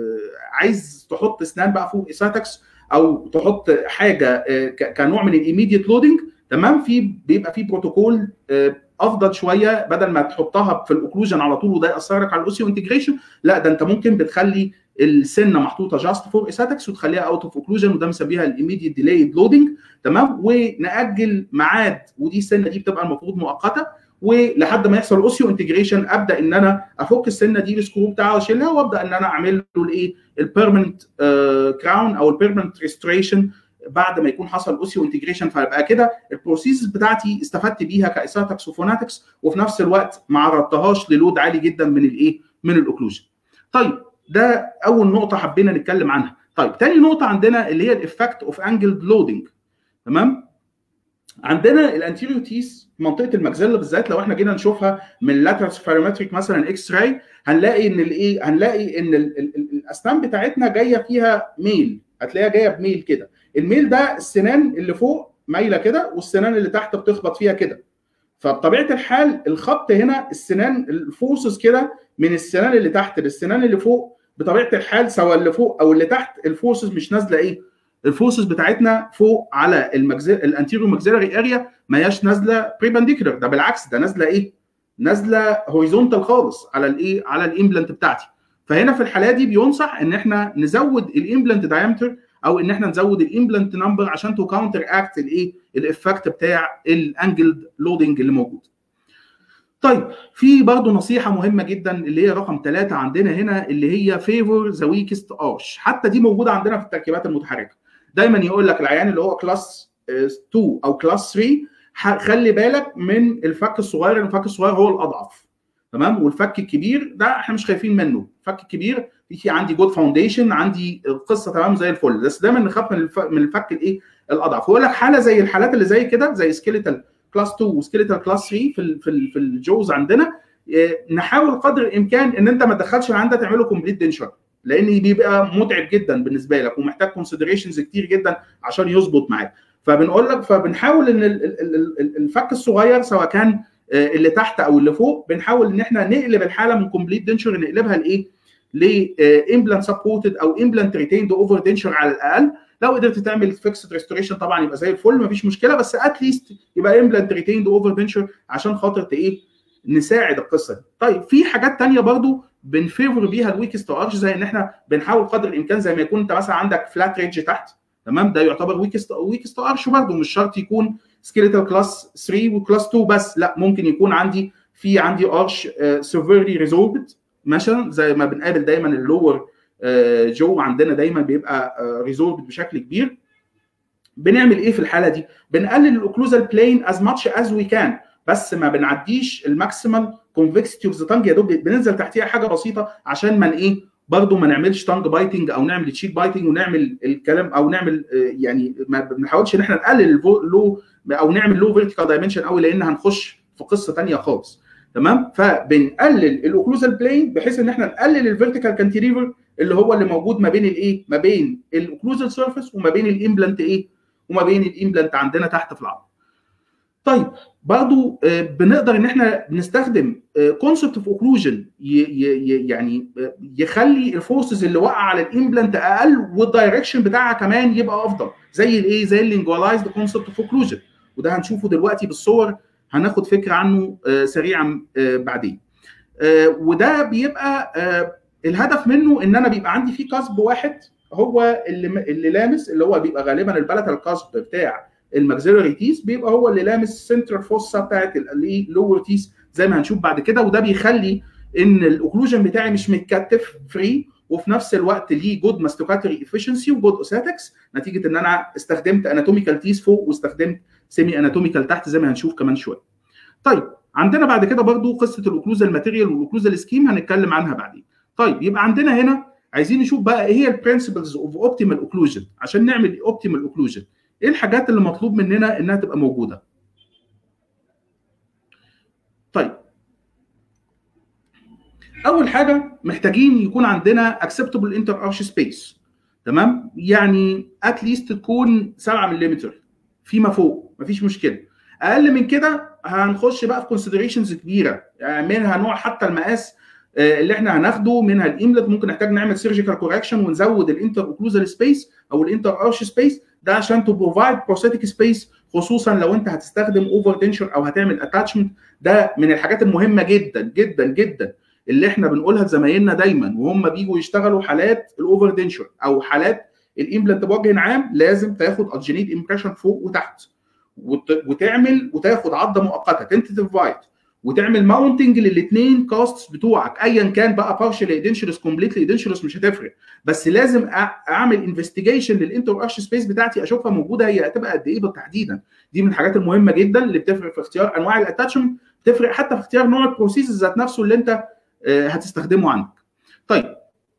عايز تحط اسنان بقى فوق اساتكس او تحط حاجه كنوع من الايميديت لودنج تمام في بيبقى في بروتوكول افضل شويه بدل ما تحطها في الاوكلوجن على طول وده ياثر لك على الاوسيو انتجريشن لا ده انت ممكن بتخلي السنه محطوطه جاست فور اساتكس وتخليها اوت اوف اوكلوجن وده مسميها الايميديت ديلايد لودنج تمام وناجل ميعاد ودي السنه دي بتبقى المفروض مؤقته ولحد ما يحصل اوسيو انتجريشن ابدا ان انا افك السنه دي السكرو بتاعها واشيلها وابدا ان انا اعمل له الايه البيرمننت كراون او البيرمننت ريستوريشن بعد ما يكون حصل اوسيو انتجريشن فيبقى كده البروسيس بتاعتي استفدت بيها كاساتكس وفوناتكس وفي نفس الوقت ما عرضتهاش للود عالي جدا من الايه من الاوكلوجن طيب ده اول نقطه حبينا نتكلم عنها طيب تاني نقطه عندنا اللي هي الافكت اوف انجلد لودنج تمام عندنا الانتيريو تيس منطقه المجزله بالذات لو احنا جينا نشوفها من لاترال سبيرومتريك مثلا اكس راي هنلاقي ان الايه هنلاقي ان ال ال ال الاسنان بتاعتنا جايه فيها ميل هتلاقيها جايه بميل كده الميل ده السنان اللي فوق مايله كده والسنان اللي تحت بتخبط فيها كده فبطبيعه الحال الخط هنا السنان الفورسز كده من السنان اللي تحت للسنان اللي فوق بطبيعه الحال سواء اللي فوق او اللي تحت الفورسز مش نازله ايه الفورسز بتاعتنا فوق على المجزل الانتيريو ماكسيلاري اريا ما هياش نازله بريبانديكولار ده بالعكس ده نازله ايه نازله هوريزونتال خالص على الايه على الامبلانت بتاعتي فهنا في الحاله دي بينصح ان احنا نزود الامبلانت دايمتر او ان احنا نزود الامبلانت نمبر عشان تو كاونتر اكت الايه الافكت بتاع الانجلد لودنج اللي موجود طيب في برضه نصيحه مهمه جدا اللي هي رقم ثلاثة عندنا هنا اللي هي فيفور ذا ويكست ارش حتى دي موجوده عندنا في التركيبات المتحركه دايما يقول لك العيان اللي هو كلاس 2 او كلاس 3 خلي بالك من الفك الصغير الفك الصغير هو الاضعف تمام والفك الكبير ده احنا مش خايفين منه الفك الكبير في عندي جود فاونديشن عندي القصه تمام زي الفل بس دايما نخاف من الف... من الفك الايه الاضعف يقول لك حاله زي الحالات اللي زي كده زي سكيليتال كلاس 2 وسكيليتال كلاس 3 في ال في, ال في الجوز عندنا نحاول قدر الامكان ان انت ما تدخلش اللي عندك تعمله كومبليت دنشر لان بيبقى متعب جدا بالنسبه لك ومحتاج كونسيدريشنز كتير جدا عشان يظبط معاك فبنقول لك فبنحاول ان الفك الصغير سواء كان اللي تحت او اللي فوق بنحاول ان احنا نقلب الحاله من كومبليت دنشر نقلبها لايه؟ لامبلانت سبورتد او امبلانت ريتيند اوفر دنشر على الاقل لو قدرت تعمل فيكسد ريستوريشن طبعا يبقى زي الفل مفيش مشكله بس اتليست يبقى امبلانت ريتيند اوفر دنشر عشان خاطر ايه نساعد القصه دي. طيب في حاجات تانية برضو بنفيفور بيها الويكست ارش زي ان احنا بنحاول قدر الامكان زي ما يكون انت مثلا عندك فلات ريدج تحت تمام ده يعتبر ويكست ويكست ارش برضه مش شرط يكون سكيليتال كلاس 3 وكلاس 2 بس لا ممكن يكون عندي في عندي ارش سيفيرلي ريزولفد مثلا زي ما بنقابل دايما اللور جو عندنا دايما بيبقى ريزولفد بشكل كبير بنعمل ايه في الحاله دي؟ بنقلل الاوكلوزال بلين از ماتش از وي كان بس ما بنعديش الماكسيمال كونفكستي اوف ذا تانج يا دوب بننزل تحتيها حاجه بسيطه عشان ما ايه برضه ما نعملش تانج بايتنج او نعمل تشيك بايتنج ونعمل الكلام او نعمل يعني ما بنحاولش ان احنا نقلل اللو او نعمل لو فيرتيكال دايمنشن قوي لان هنخش في قصه ثانيه خالص تمام فبنقلل الاوكلوزال بلين بحيث ان احنا نقلل الفيرتيكال كانتيليفر اللي هو اللي موجود ما بين الايه ما بين الاوكلوزال سيرفيس وما بين الامبلانت ايه وما بين الامبلانت عندنا تحت في العظم طيب برضو بنقدر ان احنا نستخدم كونسبت اوف اوكلوجن يعني يخلي الفورسز اللي واقعه على الامبلانت اقل والدايركشن بتاعها كمان يبقى افضل زي الايه زي اللينجوالايزد كونسبت اوف اوكلوجن وده هنشوفه دلوقتي بالصور هناخد فكره عنه سريعا بعدين وده بيبقى الهدف منه ان انا بيبقى عندي فيه كسب واحد هو اللي اللي لامس اللي هو بيبقى غالبا البلتال كاسب بتاع الماكسيلاري تيس بيبقى هو اللي لامس السنترال فوسا بتاعت اللور تيس زي ما هنشوف بعد كده وده بيخلي ان الاوكلوجن بتاعي مش متكتف فري وفي نفس الوقت ليه جود ماستوكاتري افشنسي وجود اوساتكس نتيجه ان انا استخدمت اناتوميكال تيس فوق واستخدمت سيمي اناتوميكال تحت زي ما هنشوف كمان شويه. طيب عندنا بعد كده برضو قصه الاوكلوزال ماتيريال والاوكلوزال سكيم هنتكلم عنها بعدين. طيب يبقى عندنا هنا عايزين نشوف بقى ايه هي البرنسبلز اوف اوبتيمال اوكلوجن عشان نعمل اوبتيمال اوكلوجن. ايه الحاجات اللي مطلوب مننا انها تبقى موجوده طيب اول حاجه محتاجين يكون عندنا acceptable inter arch space تمام يعني اتليست تكون 7 ملم فيما فوق مفيش مشكله اقل من كده هنخش بقى في كونسيدريشنز كبيره يعني منها نوع حتى المقاس اللي احنا هناخده منها الانلت ممكن نحتاج نعمل سيرجيكال كوركشن ونزود الانتر اوكلوزال سبيس او الانتر ارش سبيس ده عشان تو بروفايد بروستاتيك سبيس خصوصا لو انت هتستخدم اوفر دنشر او هتعمل اتاتشمنت ده من الحاجات المهمه جدا جدا جدا اللي احنا بنقولها لزمايلنا دايما وهم بيجوا يشتغلوا حالات الاوفر دنشر او حالات الامبلانت بوجه عام لازم تاخد الجينيت امبريشن فوق وتحت وتعمل وتاخد عضه مؤقته تنتيتيف فايت وتعمل ماونتنج للاثنين كاستس بتوعك ايا كان بقى بارشل ايدنشرس كومبليتلي ايدنشرس مش هتفرق بس لازم اعمل انفستيجيشن للانتر ارش سبيس بتاعتي اشوفها موجوده هي هتبقى قد ايه تحديدا دي من الحاجات المهمه جدا اللي بتفرق في اختيار انواع الاتاتشمنت بتفرق حتى في اختيار نوع البروسيس ذات نفسه اللي انت هتستخدمه عندك طيب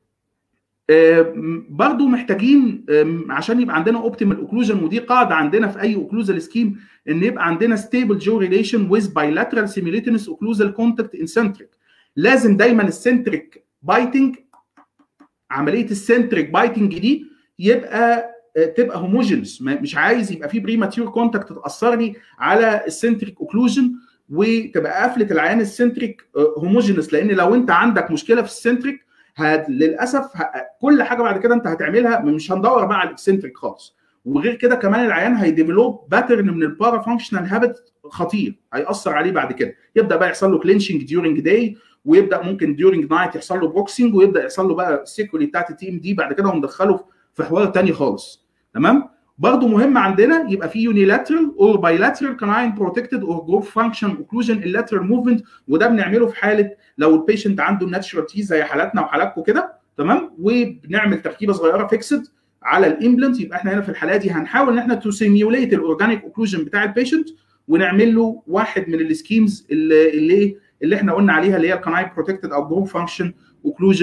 برضو محتاجين عشان يبقى عندنا اوبتيمال اوكلوجن ودي قاعده عندنا في اي اوكلوزال سكيم ان يبقى عندنا ستيبل جو ريليشن ويز بايلاترال سيميليتنس اوكلوزال كونتاكت انسنتريك لازم دايما السنتريك بايتنج عمليه السنتريك بايتنج دي يبقى تبقى هوموجينس مش عايز يبقى في بريماتيور كونتاكت تاثر لي على السنتريك اوكلوجن وتبقى قفله العيان السنتريك هوموجينس لان لو انت عندك مشكله في السنتريك هت... للاسف ه... كل حاجه بعد كده انت هتعملها مش هندور بقى على الاكسنتريك خالص وغير كده كمان العيان هيديفلوب باترن من البارا فانكشنال هابت خطير هياثر عليه بعد كده يبدا بقى يحصل له كلينشنج ديورنج داي ويبدا ممكن ديورنج نايت يحصل له بوكسنج ويبدا يحصل له بقى السيكولي بتاعت التي ام دي بعد كده وندخله في حوار تاني خالص تمام برضه مهم عندنا يبقى في يونيلاترال اور بايلاترال كاناين بروتكتد اور جروب فانكشن اوكلوجن اللاترال موفمنت وده بنعمله في حاله لو البيشنت عنده ناتشرال تي زي حالاتنا وحالاتكم كده تمام وبنعمل تركيبه صغيره فيكسد على الامبلانت يبقى احنا هنا في الحاله دي هنحاول ان احنا تو سيميوليت الاورجانيك اوكلوجن بتاع البيشنت ونعمل له واحد من السكيمز اللي اللي, اللي احنا قلنا عليها اللي هي الكاناين بروتكتد او جروب فانكشن اوكلوجن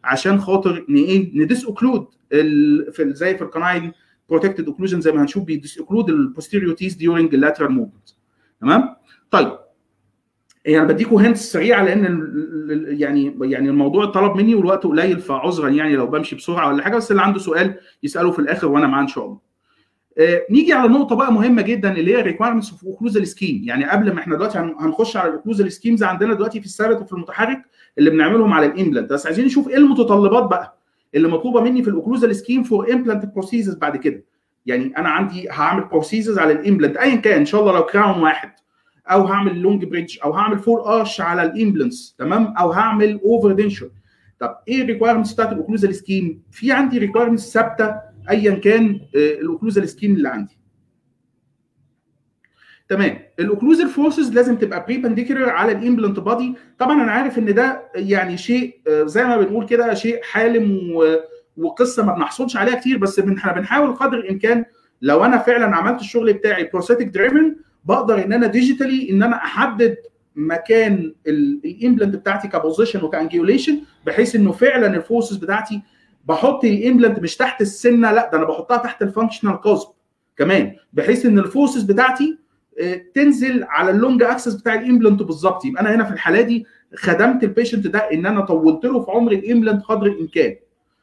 عشان خاطر ن ايه نديس اوكلود في زي في القناين بروتكتد اوكلوجن زي ما هنشوف بيديس اوكلود البوستيريور تيس ديورنج اللاترال موفمنت تمام طيب يعني بديكوا هنتس سريعه لان يعني يعني الموضوع طلب مني والوقت قليل فعذرا يعني لو بمشي بسرعه ولا حاجه بس اللي عنده سؤال يساله في الاخر وانا معاه ان شاء الله. نيجي على نقطه بقى مهمه جدا اللي هي ريكوايرمنتس اوف اوكلوزال سكيم يعني قبل ما احنا دلوقتي هنخش على الاوكلوزال سكيمز عندنا دلوقتي في الثابت وفي المتحرك اللي بنعملهم على الامبلانت بس عايزين نشوف ايه المتطلبات بقى اللي مطلوبه مني في الاوكلوزال سكيم فور امبلانت بروسيسز بعد كده يعني انا عندي هعمل بروسيسز على الامبلانت ايا كان ان شاء الله لو كراون واحد او هعمل لونج بريدج او هعمل فول ارش على الامبلانس تمام او هعمل اوفر دنشر طب ايه الريكوايرمنتس بتاعت الاوكلوزال سكيم في عندي ريكوايرمنتس ثابته ايا كان الاوكلوزال سكيم اللي عندي تمام الاوكلوزال فورسز لازم تبقى بريبنديكولار على الامبلانت بادي طبعا انا عارف ان ده يعني شيء زي ما بنقول كده شيء حالم و... وقصه ما بنحصلش عليها كتير بس احنا بنحاول قدر الامكان لو انا فعلا عملت الشغل بتاعي بروستاتيك دريفن بقدر ان انا ديجيتالي ان انا احدد مكان الامبلانت بتاعتي كبوزيشن وكانجيوليشن بحيث انه فعلا الفورسز بتاعتي بحط الامبلانت مش تحت السنه لا ده انا بحطها تحت الفانكشنال كوزب كمان بحيث ان الفورسز بتاعتي تنزل على اللونج اكسس بتاع الامبلانت بالظبط يبقى انا هنا في الحاله دي خدمت البيشنت ده ان انا طولت له في عمر الامبلانت قدر الامكان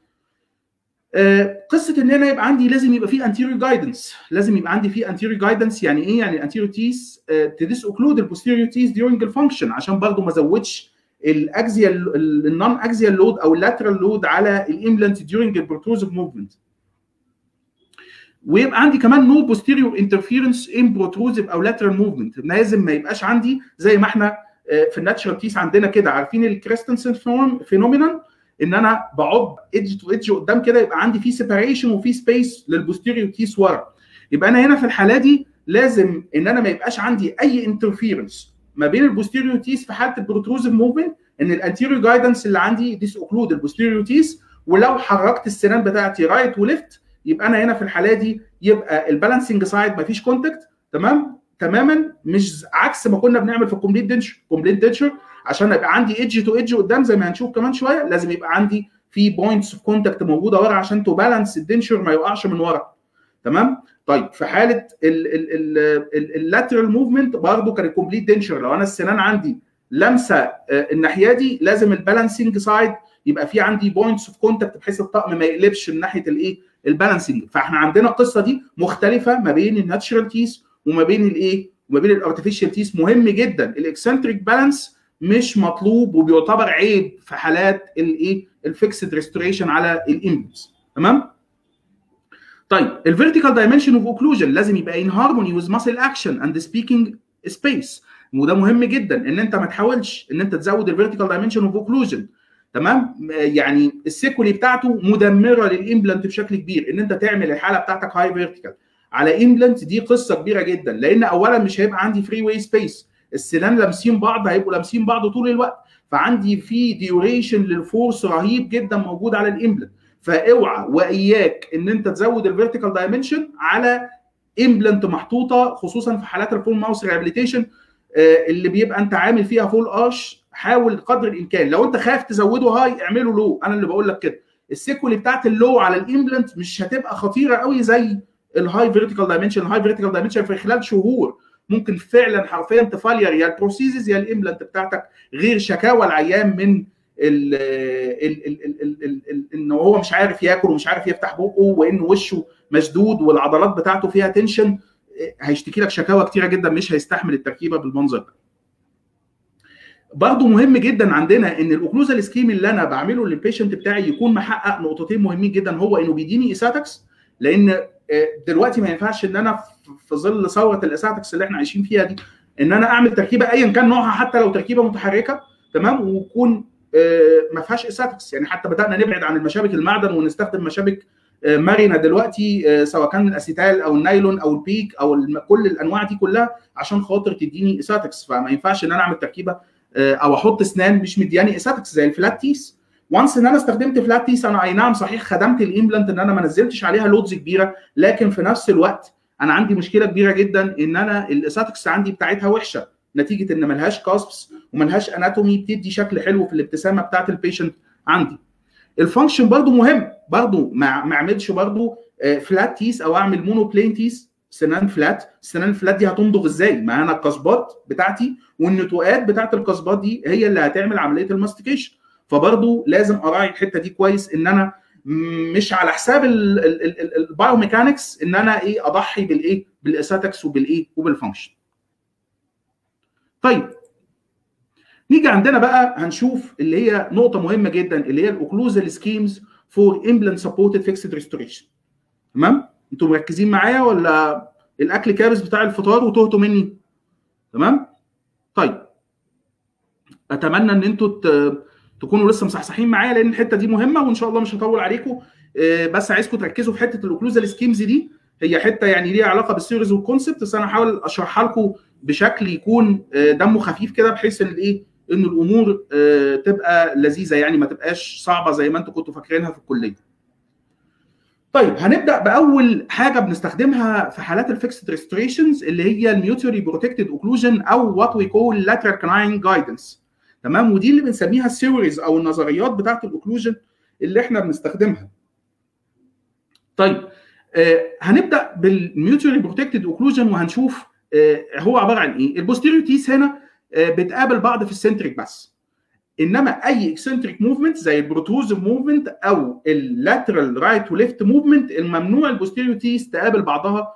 قصه ان انا يبقى عندي لازم يبقى في انتيريور جايدنس لازم يبقى عندي في انتيريور جايدنس يعني ايه يعني الانتيريور تيس تديس اوكلود البوستيريور تيس ديورنج الفانكشن عشان برضو ما ازودش الاكزيال النون اكزيال لود او اللاترال لود على الامبلانت ديورنج البروتروزيف موفمنت ويبقى عندي كمان نو بوستيريور انترفيرنس ان بروتروزيف او لاترال موفمنت لازم ما يبقاش عندي زي ما احنا في الناتشرال تيس عندنا كده عارفين الكريستنسن فينومينال ان انا بعض ايدج تو ايدج قدام كده يبقى عندي في سيباريشن وفي سبيس للبوستيريور تيس ورا يبقى انا هنا في الحاله دي لازم ان انا ما يبقاش عندي اي انترفيرنس ما بين البوستيريور تيس في حاله البروتروزيف موفمنت ان الانتيريور جايدنس اللي عندي ديس اوكلود البوستيريور تيس ولو حركت السنان بتاعتي رايت وليفت يبقى انا هنا في الحاله دي يبقى البالانسنج سايد ما فيش كونتاكت تمام تماما مش عكس ما كنا بنعمل في الكومبليت دنشر كومبليت دنشر عشان يبقى عندي ايدج تو ايدج قدام زي ما هنشوف كمان شويه لازم يبقى عندي في بوينتس اوف كونتاكت موجوده ورا عشان تو بالانس الدنشر ما يوقعش من ورا تمام طيب في حاله اللاترال موفمنت برضه كان الكومبليت دنشر لو انا السنان عندي لمسه الناحيه دي لازم البالانسنج سايد يبقى في عندي بوينتس اوف كونتاكت بحيث الطقم ما يقلبش من ناحيه الايه البالانسنج فاحنا عندنا القصه دي مختلفه ما بين الناتشرال تيس وما بين الايه وما بين الارتفيشال تيس مهم جدا الاكسنتريك بالانس مش مطلوب وبيعتبر عيب في حالات الايه الفيكسد ريستوريشن على الامبلس تمام طيب الفيرتيكال دايمنشن اوف اوكلوجن لازم يبقى ان هارموني ويز ماسل اكشن اند سبيكينج سبيس وده مهم جدا ان انت ما تحاولش ان انت تزود الفيرتيكال دايمنشن اوف اوكلوجن تمام يعني السيكولي بتاعته مدمره للامبلانت بشكل كبير ان انت تعمل الحاله بتاعتك هاي فيرتيكال على امبلانت دي قصه كبيره جدا لان اولا مش هيبقى عندي فري واي سبيس السنان لامسين بعض هيبقوا لامسين بعض طول الوقت فعندي في ديوريشن للفورس رهيب جدا موجود على الامبلانت فاوعى واياك ان انت تزود الفيرتيكال دايمنشن على امبلانت محطوطه خصوصا في حالات الفول ماوس ريهابيليتيشن اللي بيبقى انت عامل فيها فول ارش حاول قدر الامكان لو انت خايف تزوده هاي اعمله لو انا اللي بقول لك كده السيكولي بتاعت اللو على الامبلانت مش هتبقى خطيره قوي زي الهاي فيرتيكال دايمنشن الهاي فيرتيكال دايمنشن في خلال شهور ممكن فعلا حرفيا تفالير يا البروسيزز يا الامبلانت بتاعتك غير شكاوى العيان من ال ال ال ال ال ال ان هو مش عارف ياكل ومش عارف يفتح بقه وان وشه مشدود والعضلات بتاعته فيها تنشن هيشتكي لك شكاوى كتيره جدا مش هيستحمل التركيبه بالمنظر ده. برضه مهم جدا عندنا ان الاوكلوزال سكيم اللي انا بعمله للبيشنت بتاعي يكون محقق نقطتين مهمين جدا هو انه بيديني ايساتكس لان دلوقتي ما ينفعش ان انا في ظل ثوره الاساتكس اللي احنا عايشين فيها دي ان انا اعمل تركيبه ايا كان نوعها حتى لو تركيبه متحركه تمام ويكون ما فيهاش اساتكس يعني حتى بدانا نبعد عن المشابك المعدن ونستخدم مشابك مرنه دلوقتي سواء كان الاسيتال او النايلون او البيك او كل الانواع دي كلها عشان خاطر تديني اساتكس فما ينفعش ان انا اعمل تركيبه او احط اسنان مش مدياني اساتكس زي الفلات تيس وانس ان انا استخدمت فلات تيس انا اي نعم صحيح خدمت الامبلانت ان انا ما نزلتش عليها لودز كبيره لكن في نفس الوقت انا عندي مشكله كبيره جدا ان انا الاساتكس عندي بتاعتها وحشه نتيجه ان ملهاش كاسبس وملهاش اناتومي بتدي شكل حلو في الابتسامه بتاعت البيشنت عندي الفانكشن برضو مهم برضو ما ما اعملش برضو فلات تيس او اعمل مونو بلين تيس سنان فلات السنان الفلات دي هتمضغ ازاي ما انا القصبات بتاعتي والنتوءات بتاعت القصبات دي هي اللي هتعمل عمليه الماستيكيشن فبرضو لازم اراعي الحته دي كويس ان انا مش على حساب البايوميكانكس ان انا ايه اضحي بالايه بالاساتكس وبالايه وبالفانكشن طيب نيجي عندنا بقى هنشوف اللي هي نقطه مهمه جدا اللي هي الاوكلوزال سكيمز فور امبلانت سبورتد فيكسد ريستوريشن تمام انتوا مركزين معايا ولا الاكل كابس بتاع الفطار وتهتوا مني تمام طيب اتمنى ان انتوا تكونوا لسه مصحصحين معايا لان الحته دي مهمه وان شاء الله مش هطول عليكم بس عايزكم تركزوا في حته الاوكلوزال سكيمز دي هي حته يعني ليها علاقه بالسيريز والكونسبت بس انا هحاول اشرحها لكم بشكل يكون دمه خفيف كده بحيث ان الايه ان الامور تبقى لذيذه يعني ما تبقاش صعبه زي ما انتم كنتوا فاكرينها في الكليه. طيب هنبدا باول حاجه بنستخدمها في حالات الفيكسد ريستوريشنز اللي هي الميوتوري بروتكتد اوكلوجن او وات وي كول لاترال كناين جايدنس تمام ودي اللي بنسميها الثيوريز او النظريات بتاعه الاوكلوجن اللي احنا بنستخدمها. طيب آه هنبدا بالميوتوري بروتكتد اوكلوجن وهنشوف آه هو عباره عن ايه؟ البوستيريو تيس هنا آه بتقابل بعض في السنتريك بس انما اي اكسنتريك موفمنت زي البروتروزيف موفمنت او اللاترال رايت وليفت موفمنت الممنوع البوستيريو تيس تقابل بعضها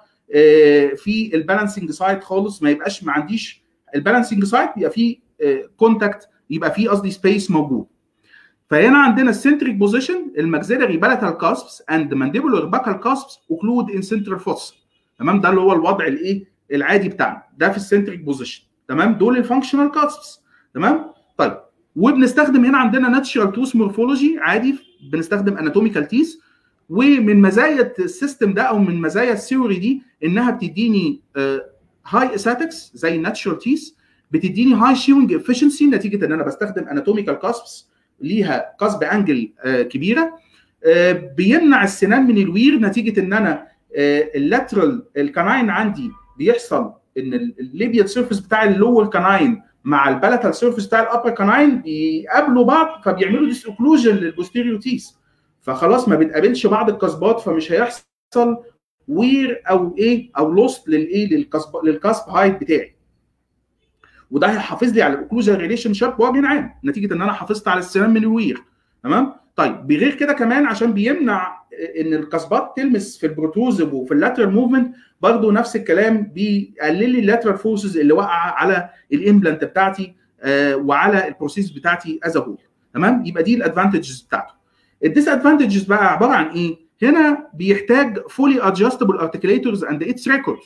في البالانسنج سايد خالص ما يبقاش ما عنديش البالانسنج سايد يبقى فيه كونتاكت يبقى فيه قصدي سبيس موجود فهنا عندنا السنتريك بوزيشن الماكسيلري بالاتال كاسبس اند مانديبولار باكال كاسبس اوكلود ان سنترال فوس تمام ده اللي هو الوضع الايه العادي بتاعنا ده في السنتريك بوزيشن تمام دول الفانكشنال كاسبس تمام طيب وبنستخدم هنا عندنا ناتشرال توث مورفولوجي عادي بنستخدم اناتوميكال تيس ومن مزايا السيستم ده او من مزايا الثيوري دي انها بتديني هاي اساتكس زي الناتشرال تيس بتديني هاي شيوينج افشنسي نتيجه ان انا بستخدم اناتوميكال كاسبس ليها قصب انجل كبيره بيمنع السنان من الوير نتيجه ان انا اللاترال الكناين عندي بيحصل ان الليبيال سيرفيس بتاع اللور كناين مع البلاتال سيرفيس بتاع الابر كناين بيقابلوا بعض فبيعملوا ديس اوكلوجن للبوستيريو تيس فخلاص ما بتقابلش بعض القصبات فمش هيحصل وير او ايه او لوست للايه للقصب للقصب هايت بتاعي وده هيحافظ لي على الاوكلوجن ريليشن شيب بوجه عام نتيجه ان انا حافظت على السنان من الوير تمام طيب بغير كده كمان عشان بيمنع ان القصبات تلمس في البروتروزيف وفي اللاترال موفمنت برضه نفس الكلام بيقلل لي اللاترال فورسز اللي واقعه على الامبلانت بتاعتي آه وعلى البروسيس بتاعتي از هول تمام يبقى دي الادفانتجز بتاعته الديس ادفانتجز بقى عباره عن ايه هنا بيحتاج فولي ادجستبل ارتكليتورز اند اتس ريكورد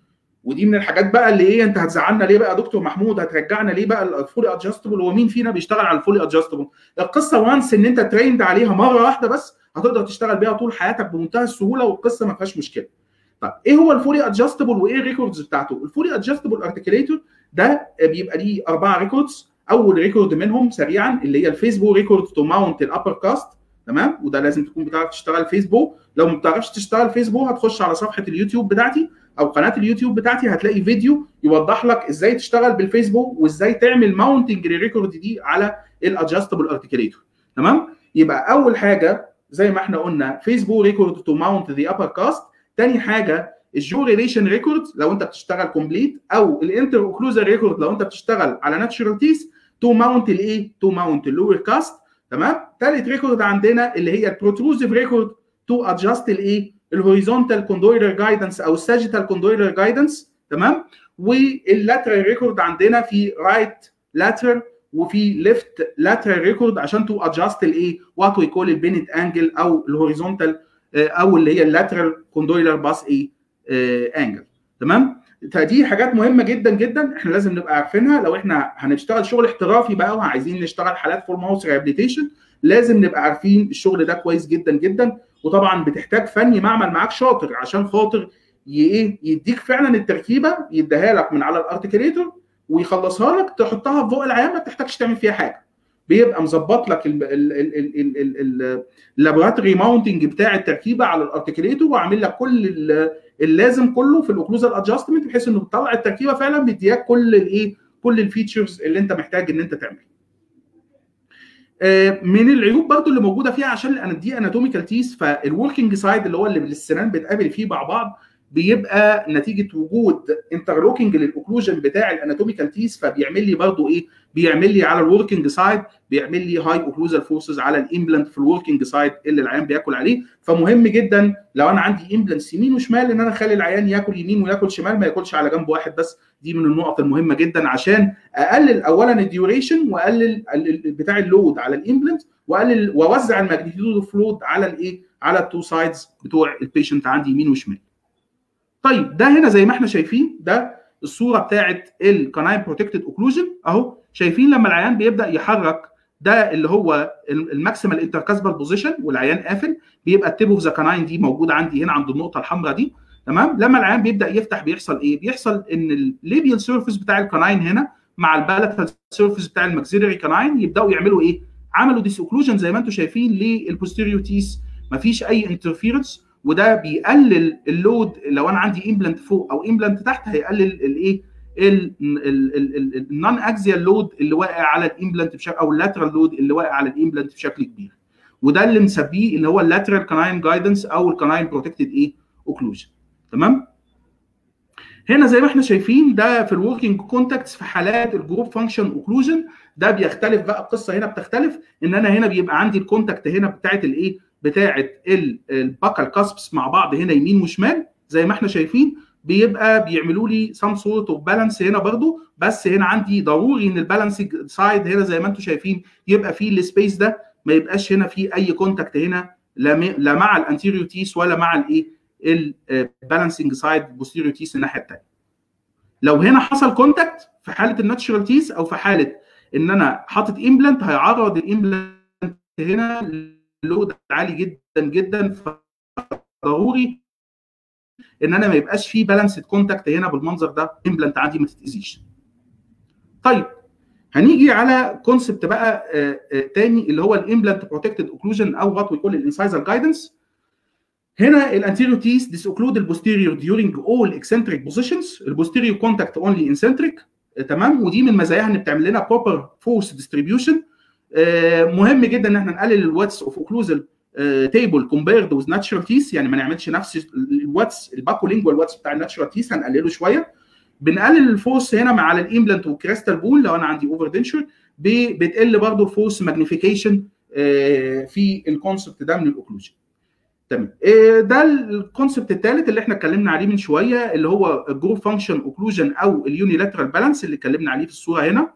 ودي من الحاجات بقى اللي ايه انت هتزعلنا ليه بقى يا دكتور محمود هترجعنا ليه بقى الفولي ادجستبل هو مين فينا بيشتغل على الفولي ادجستبل القصه وانس ان انت تريند عليها مره واحده بس هتقدر تشتغل بيها طول حياتك بمنتهى السهوله والقصه ما فيهاش مشكله طيب ايه هو الفولي ادجستبل وايه الريكوردز بتاعته الفولي ادجستبل ارتكليتور ده بيبقى ليه اربعه ريكوردز اول ريكورد منهم سريعا اللي هي الفيسبو ريكورد تو ماونت الابر كاست تمام وده لازم تكون بتعرف تشتغل فيسبو لو ما بتعرفش تشتغل فيسبو هتخش على صفحه اليوتيوب بتاعتي او قناه اليوتيوب بتاعتي هتلاقي فيديو يوضح لك ازاي تشتغل بالفيسبو وازاي تعمل ماونتنج للريكورد دي على الادجستبل ارتكليتور تمام يبقى اول حاجه زي ما احنا قلنا فيسبو ريكورد تو ماونت ذا ابر كاست تاني حاجه الجو ريليشن ريكورد لو انت بتشتغل كومبليت او الانتر اوكلوزر ريكورد لو انت بتشتغل على ناتشرال تيس تو ماونت الايه تو ماونت اللور كاست تمام ثالث ريكورد عندنا اللي هي البروتروزيف ريكورد تو ادجست الايه الهوريزونتال كوندويلر جايدنس او الساجيتال كوندويلر جايدنس تمام واللاترال ريكورد عندنا في رايت لاترال وفي ليفت لاترال ريكورد عشان تو ادجست الايه وات وي كول البينت انجل او الهوريزونتال او اللي هي اللاترال كوندويلر باس ايه انجل تمام فدي حاجات مهمه جدا جدا احنا لازم نبقى عارفينها لو احنا هنشتغل شغل احترافي بقى وعايزين نشتغل حالات فول ماوس ريهابيليتيشن لازم نبقى عارفين الشغل ده كويس جدا جدا وطبعا بتحتاج فني معمل معاك شاطر عشان خاطر ايه يديك فعلا التركيبه يديها لك من على الارتكليتور ويخلصها لك تحطها فوق العيان ما تحتاجش تعمل فيها حاجه بيبقى مظبط لك اللابوراتوري ماونتنج بتاع التركيبه على الارتكليتور وعامل لك كل اللازم كله في الاوكلوزال ادجستمنت بحيث انه بتطلع التركيبه فعلا بيديك كل الايه كل الفيتشرز اللي انت محتاج ان انت تعملها من العيوب برضو اللي موجوده فيها عشان دي اناتوميكال تيس فالوركينج سايد اللي هو اللي السنان بتقابل فيه مع بعض بيبقى نتيجه وجود انترلوكينج للاوكلوجن بتاع الاناتوميكال تيس فبيعمل لي برضو ايه بيعمل لي على الوركينج سايد بيعمل لي هاي اوكلوزال فورسز على الامبلانت في الوركينج سايد اللي العيان بياكل عليه فمهم جدا لو انا عندي امبلانتس يمين وشمال ان انا اخلي العيان ياكل يمين وياكل شمال ما ياكلش على جنب واحد بس دي من النقط المهمه جدا عشان اقلل اولا الديوريشن واقلل بتاع اللود على الامبلانت واقلل واوزع الماجنتيود اوف لود على الايه على التو سايدز بتوع البيشنت عندي يمين وشمال طيب ده هنا زي ما احنا شايفين ده الصوره بتاعت الكناين بروتكتد اوكلوجن اهو شايفين لما العيان بيبدا يحرك ده اللي هو الماكسيمال انتركاسبال بوزيشن والعيان قافل بيبقى التيب اوف ذا كناين دي موجوده عندي هنا عند النقطه الحمراء دي تمام لما العيان بيبدا يفتح بيحصل ايه بيحصل ان الليبيال سيرفيس بتاع الكناين هنا مع البالاتال سيرفيس بتاع الماكسيلري كناين يبداوا يعملوا ايه عملوا ديس اوكلوجن زي ما انتم شايفين للبوستيريو تيس مفيش اي انترفيرنس وده بيقلل اللود لو انا عندي امبلانت فوق او امبلانت تحت هيقلل الايه النون اكزيال لود اللي واقع على الامبلانت بشكل او اللاترال لود اللي واقع على الامبلانت بشكل كبير وده اللي مسميه اللي هو اللاترال كاناين جايدنس او الكاناين بروتكتد ايه اوكلوجن تمام هنا زي ما احنا شايفين ده في الوركينج كونتاكتس في حالات الجروب فانكشن اوكلوجن ده بيختلف بقى القصه هنا بتختلف ان انا هنا بيبقى عندي الكونتاكت هنا بتاعت الايه بتاعه الباكال كاسبس مع بعض هنا يمين وشمال زي ما احنا شايفين بيبقى بيعملوا لي سام سورت اوف بالانس هنا برضو بس هنا عندي ضروري ان البالانس سايد هنا زي ما انتم شايفين يبقى فيه السبيس ده ما يبقاش هنا فيه اي كونتاكت هنا لا مع الانتيريو تيس ولا مع الايه البالانسنج سايد بوستيريو تيس الناحيه الثانيه لو هنا حصل كونتاكت في حاله الناتشرال تيس او في حاله ان انا حاطط امبلانت هيعرض الامبلانت هنا لود عالي جدا جدا فضروري ان انا ما يبقاش فيه بالانسد كونتاكت هنا بالمنظر ده امبلانت عندي ما تتاذيش. طيب هنيجي على كونسبت بقى آآ آآ تاني اللي هو الامبلانت بروتكتد اوكلوجن او وات وي كول الانسايزر جايدنس هنا الانتيريو تيس ديسوكلود البوستيريور during all eccentric positions البوستيريور كونتاكت اونلي eccentric تمام ودي من مزاياها ان بتعمل لنا بروبر فورس ديستريبيوشن مهم جدا ان احنا نقلل الواتس اوف اوكلوزال تيبل كومبيرد وذ ناتشرال تيس يعني ما نعملش نفس الواتس الباكولينجوال واتس بتاع الناتشرال تيس هنقلله شويه بنقلل الفورس هنا مع على الامبلانت والكريستال بول لو انا عندي اوفر دنشر بتقل برضو الفورس ماجنيفيكيشن في الكونسبت ده من الاوكلوجن تمام ده الكونسبت الثالث اللي احنا اتكلمنا عليه من شويه اللي هو الجروب فانكشن اوكلوجن او اليونيلاترال بالانس اللي اتكلمنا عليه في الصوره هنا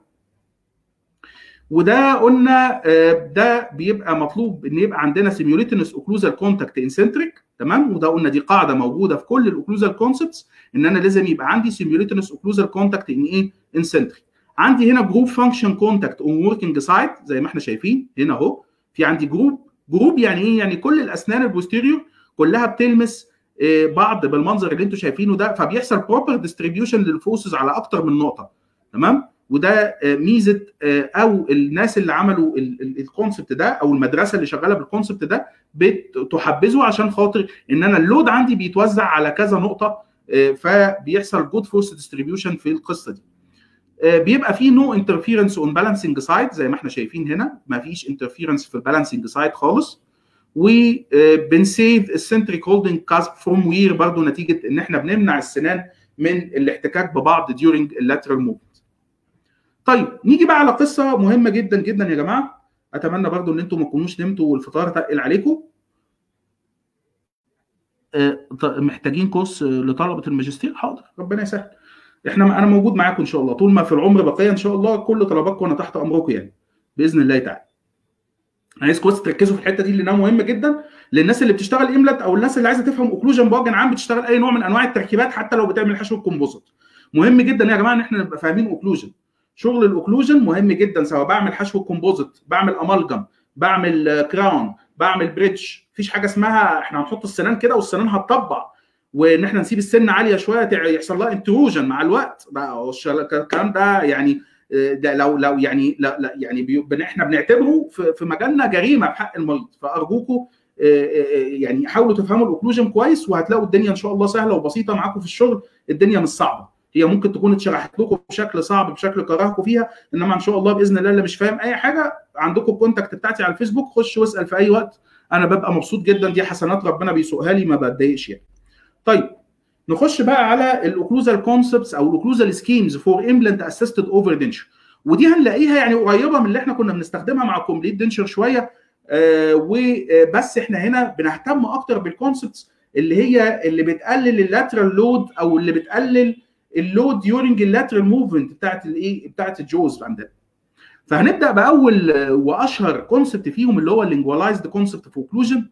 وده قلنا ده بيبقى مطلوب ان يبقى عندنا سيميوليتنس اوكلوزال كونتاكت انسنتريك تمام وده قلنا دي قاعده موجوده في كل الاوكلوزال كونسبتس ان انا لازم يبقى عندي سيميوليتنس اوكلوزال كونتاكت ان ايه انسنتريك عندي هنا جروب فانكشن كونتاكت اون وركينج سايد زي ما احنا شايفين هنا اهو في عندي جروب جروب يعني ايه يعني كل الاسنان البوستيريور كلها بتلمس بعض بالمنظر اللي انتم شايفينه ده فبيحصل بروبر ديستريبيوشن للفورسز على اكتر من نقطه تمام وده ميزه او الناس اللي عملوا الكونسبت ده او المدرسه اللي شغاله بالكونسبت ده بتحبذه عشان خاطر ان انا اللود عندي بيتوزع على كذا نقطه فبيحصل جود فورس ديستريبيوشن في القصه دي بيبقى فيه نو انترفيرنس اون بالانسنج سايد زي ما احنا شايفين هنا ما فيش انترفيرنس في البالانسنج سايد خالص وبنسيف السنتريك هولدنج كاسب فروم وير برضو نتيجه ان احنا بنمنع السنان من الاحتكاك ببعض during اللاترال موفمنت طيب نيجي بقى على قصه مهمه جدا جدا يا جماعه اتمنى برضو ان انتم ما تكونوش نمتوا والفطار تقل عليكم محتاجين كورس لطلبه الماجستير حاضر ربنا يسهل احنا انا موجود معاكم ان شاء الله طول ما في العمر بقيه ان شاء الله كل طلباتكم انا تحت امركم يعني باذن الله تعالى عايزكم بس تركزوا في الحته دي لانها مهمه جدا للناس اللي بتشتغل املت او الناس اللي عايزه تفهم اوكلوجن بوجه عام بتشتغل اي نوع من انواع التركيبات حتى لو بتعمل حشو الكومبوزيت مهم جدا يا جماعه ان احنا نبقى فاهمين اوكلوجن شغل الاوكلوجن مهم جدا سواء بعمل حشو كومبوزيت بعمل امالجم بعمل كراون بعمل بريدج مفيش حاجه اسمها احنا هنحط السنان كده والسنان هتطبع وان احنا نسيب السن عاليه شويه يحصل لها انتروجن مع الوقت بقى الكلام ده يعني ده لو لو يعني لا لا يعني بي احنا بنعتبره في, في مجالنا جريمه بحق المريض فارجوكم يعني حاولوا تفهموا الاوكلوجن كويس وهتلاقوا الدنيا ان شاء الله سهله وبسيطه معاكم في الشغل الدنيا مش صعبه هي ممكن تكون اتشرحت لكم بشكل صعب بشكل كرهكم فيها انما ان شاء الله باذن الله اللي مش فاهم اي حاجه عندكم الكونتاكت بتاعتي على الفيسبوك خش واسال في اي وقت انا ببقى مبسوط جدا دي حسنات ربنا بيسوقها لي ما بتضايقش يعني. طيب نخش بقى على الاوكلوزال كونسبتس او الاوكلوزال سكيمز فور امبلانت اسيستد اوفر دنشر ودي هنلاقيها يعني قريبه من اللي احنا كنا بنستخدمها مع الكومبليت دنشر شويه آه وبس احنا هنا بنهتم اكتر بالكونسبتس اللي هي اللي بتقلل اللاترال لود او اللي بتقلل اللود ديورنج اللاترال موفمنت بتاعت الايه بتاعت الجوز عندنا فهنبدا باول واشهر كونسبت فيهم اللي هو اللينجوالايزد كونسبت اوف اوكلوجن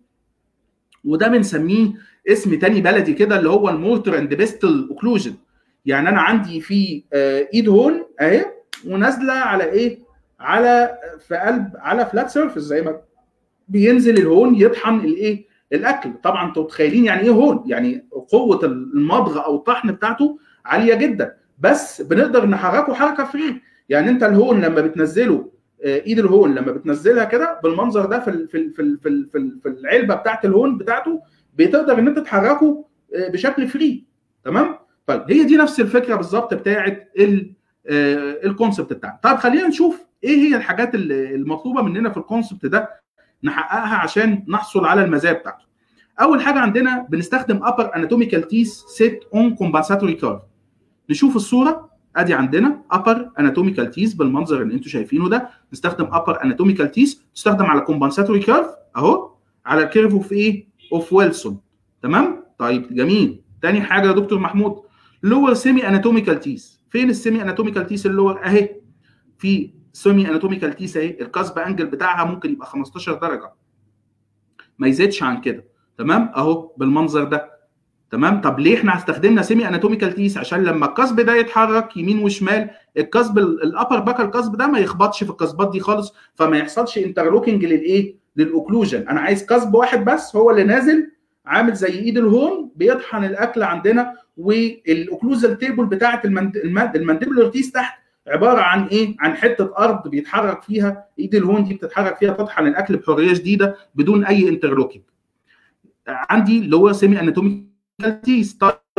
وده بنسميه اسم تاني بلدي كده اللي هو المورتر اند بيستل اوكلوجن يعني انا عندي في ايد هون اهي ونازله على ايه على في قلب على فلات سيرفيس زي ما بينزل الهون يطحن الايه الاكل طبعا انتوا متخيلين يعني ايه هون يعني قوه المضغ او الطحن بتاعته عاليه جدا بس بنقدر نحركه حركه فري يعني انت الهون لما بتنزله ايد الهون لما بتنزلها كده بالمنظر ده في ال في ال في ال في, ال في, ال في العلبه بتاعت الهون بتاعته بتقدر ان انت تحركه بشكل فري تمام طيب هي دي نفس الفكره بالظبط بتاعت الكونسبت بتاعنا طيب خلينا نشوف ايه هي الحاجات المطلوبه مننا في الكونسبت ده نحققها عشان نحصل على المزايا بتاعته اول حاجه عندنا بنستخدم upper anatomical teeth set on compensatory curve نشوف الصوره ادي عندنا upper anatomical teeth بالمنظر اللي انتم شايفينه ده نستخدم upper anatomical teeth تستخدم على compensatory curve اهو على الكيرف اوف ايه اوف ويلسون تمام طيب جميل تاني حاجه يا دكتور محمود lower semi anatomical teeth فين السيمي اناتوميكال تيس اللور اهي في سيمي اناتوميكال تيس اهي الكاسب انجل بتاعها ممكن يبقى 15 درجه ما يزيدش عن كده تمام اهو بالمنظر ده تمام طب ليه احنا استخدمنا سيمي اناتوميكال تيس عشان لما الكاسب ده يتحرك يمين وشمال الكاسب الابر باك الكاسب ده ما يخبطش في الكاسبات دي خالص فما يحصلش انترلوكينج للايه للاوكلوجن انا عايز كاسب واحد بس هو اللي نازل عامل زي ايد الهون بيطحن الاكل عندنا والاوكلوزال تيبل بتاعه المند... المانديبولار تيس تحت عباره عن ايه؟ عن حته ارض بيتحرك فيها ايد الهون دي بتتحرك فيها تطحن الاكل بحريه شديده بدون اي انترلوكينج. عندي اللي هو سيمي اناتوميكال تيس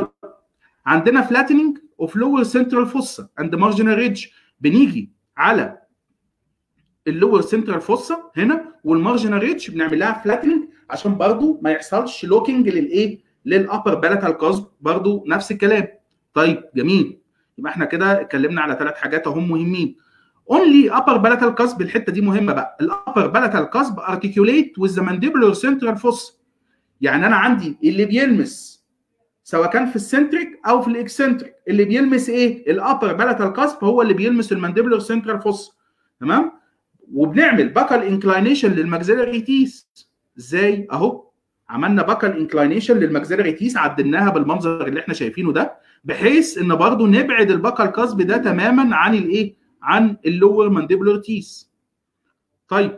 عندنا فلاتننج اوف لور سنترال فوسا اند مارجنال ريدج بنيجي على اللور سنترال فوسا هنا والمارجنال ريدج بنعمل لها فلاتننج عشان برضو ما يحصلش لوكينج للايه؟ للابر بالاتال كاسب برضو نفس الكلام طيب جميل يبقى احنا كده اتكلمنا على ثلاث حاجات اهم مهمين اونلي upper palatal cusp الحته دي مهمه بقى الابر palatal cusp articulate with the mandibular central fossa يعني انا عندي اللي بيلمس سواء كان في السنتريك او في الاكسنتريك اللي بيلمس ايه الابر بالاتال كاسب هو اللي بيلمس المانديبولار سنترال فوس تمام وبنعمل باكال انكلاينيشن للماكسيلاري تيس ازاي اهو عملنا باكال انكلاينيشن للماكسيلاري تيس عدلناها بالمنظر اللي احنا شايفينه ده بحيث ان برضو نبعد الباكال كاسب ده تماما عن الايه عن اللور مانديبولار تيس طيب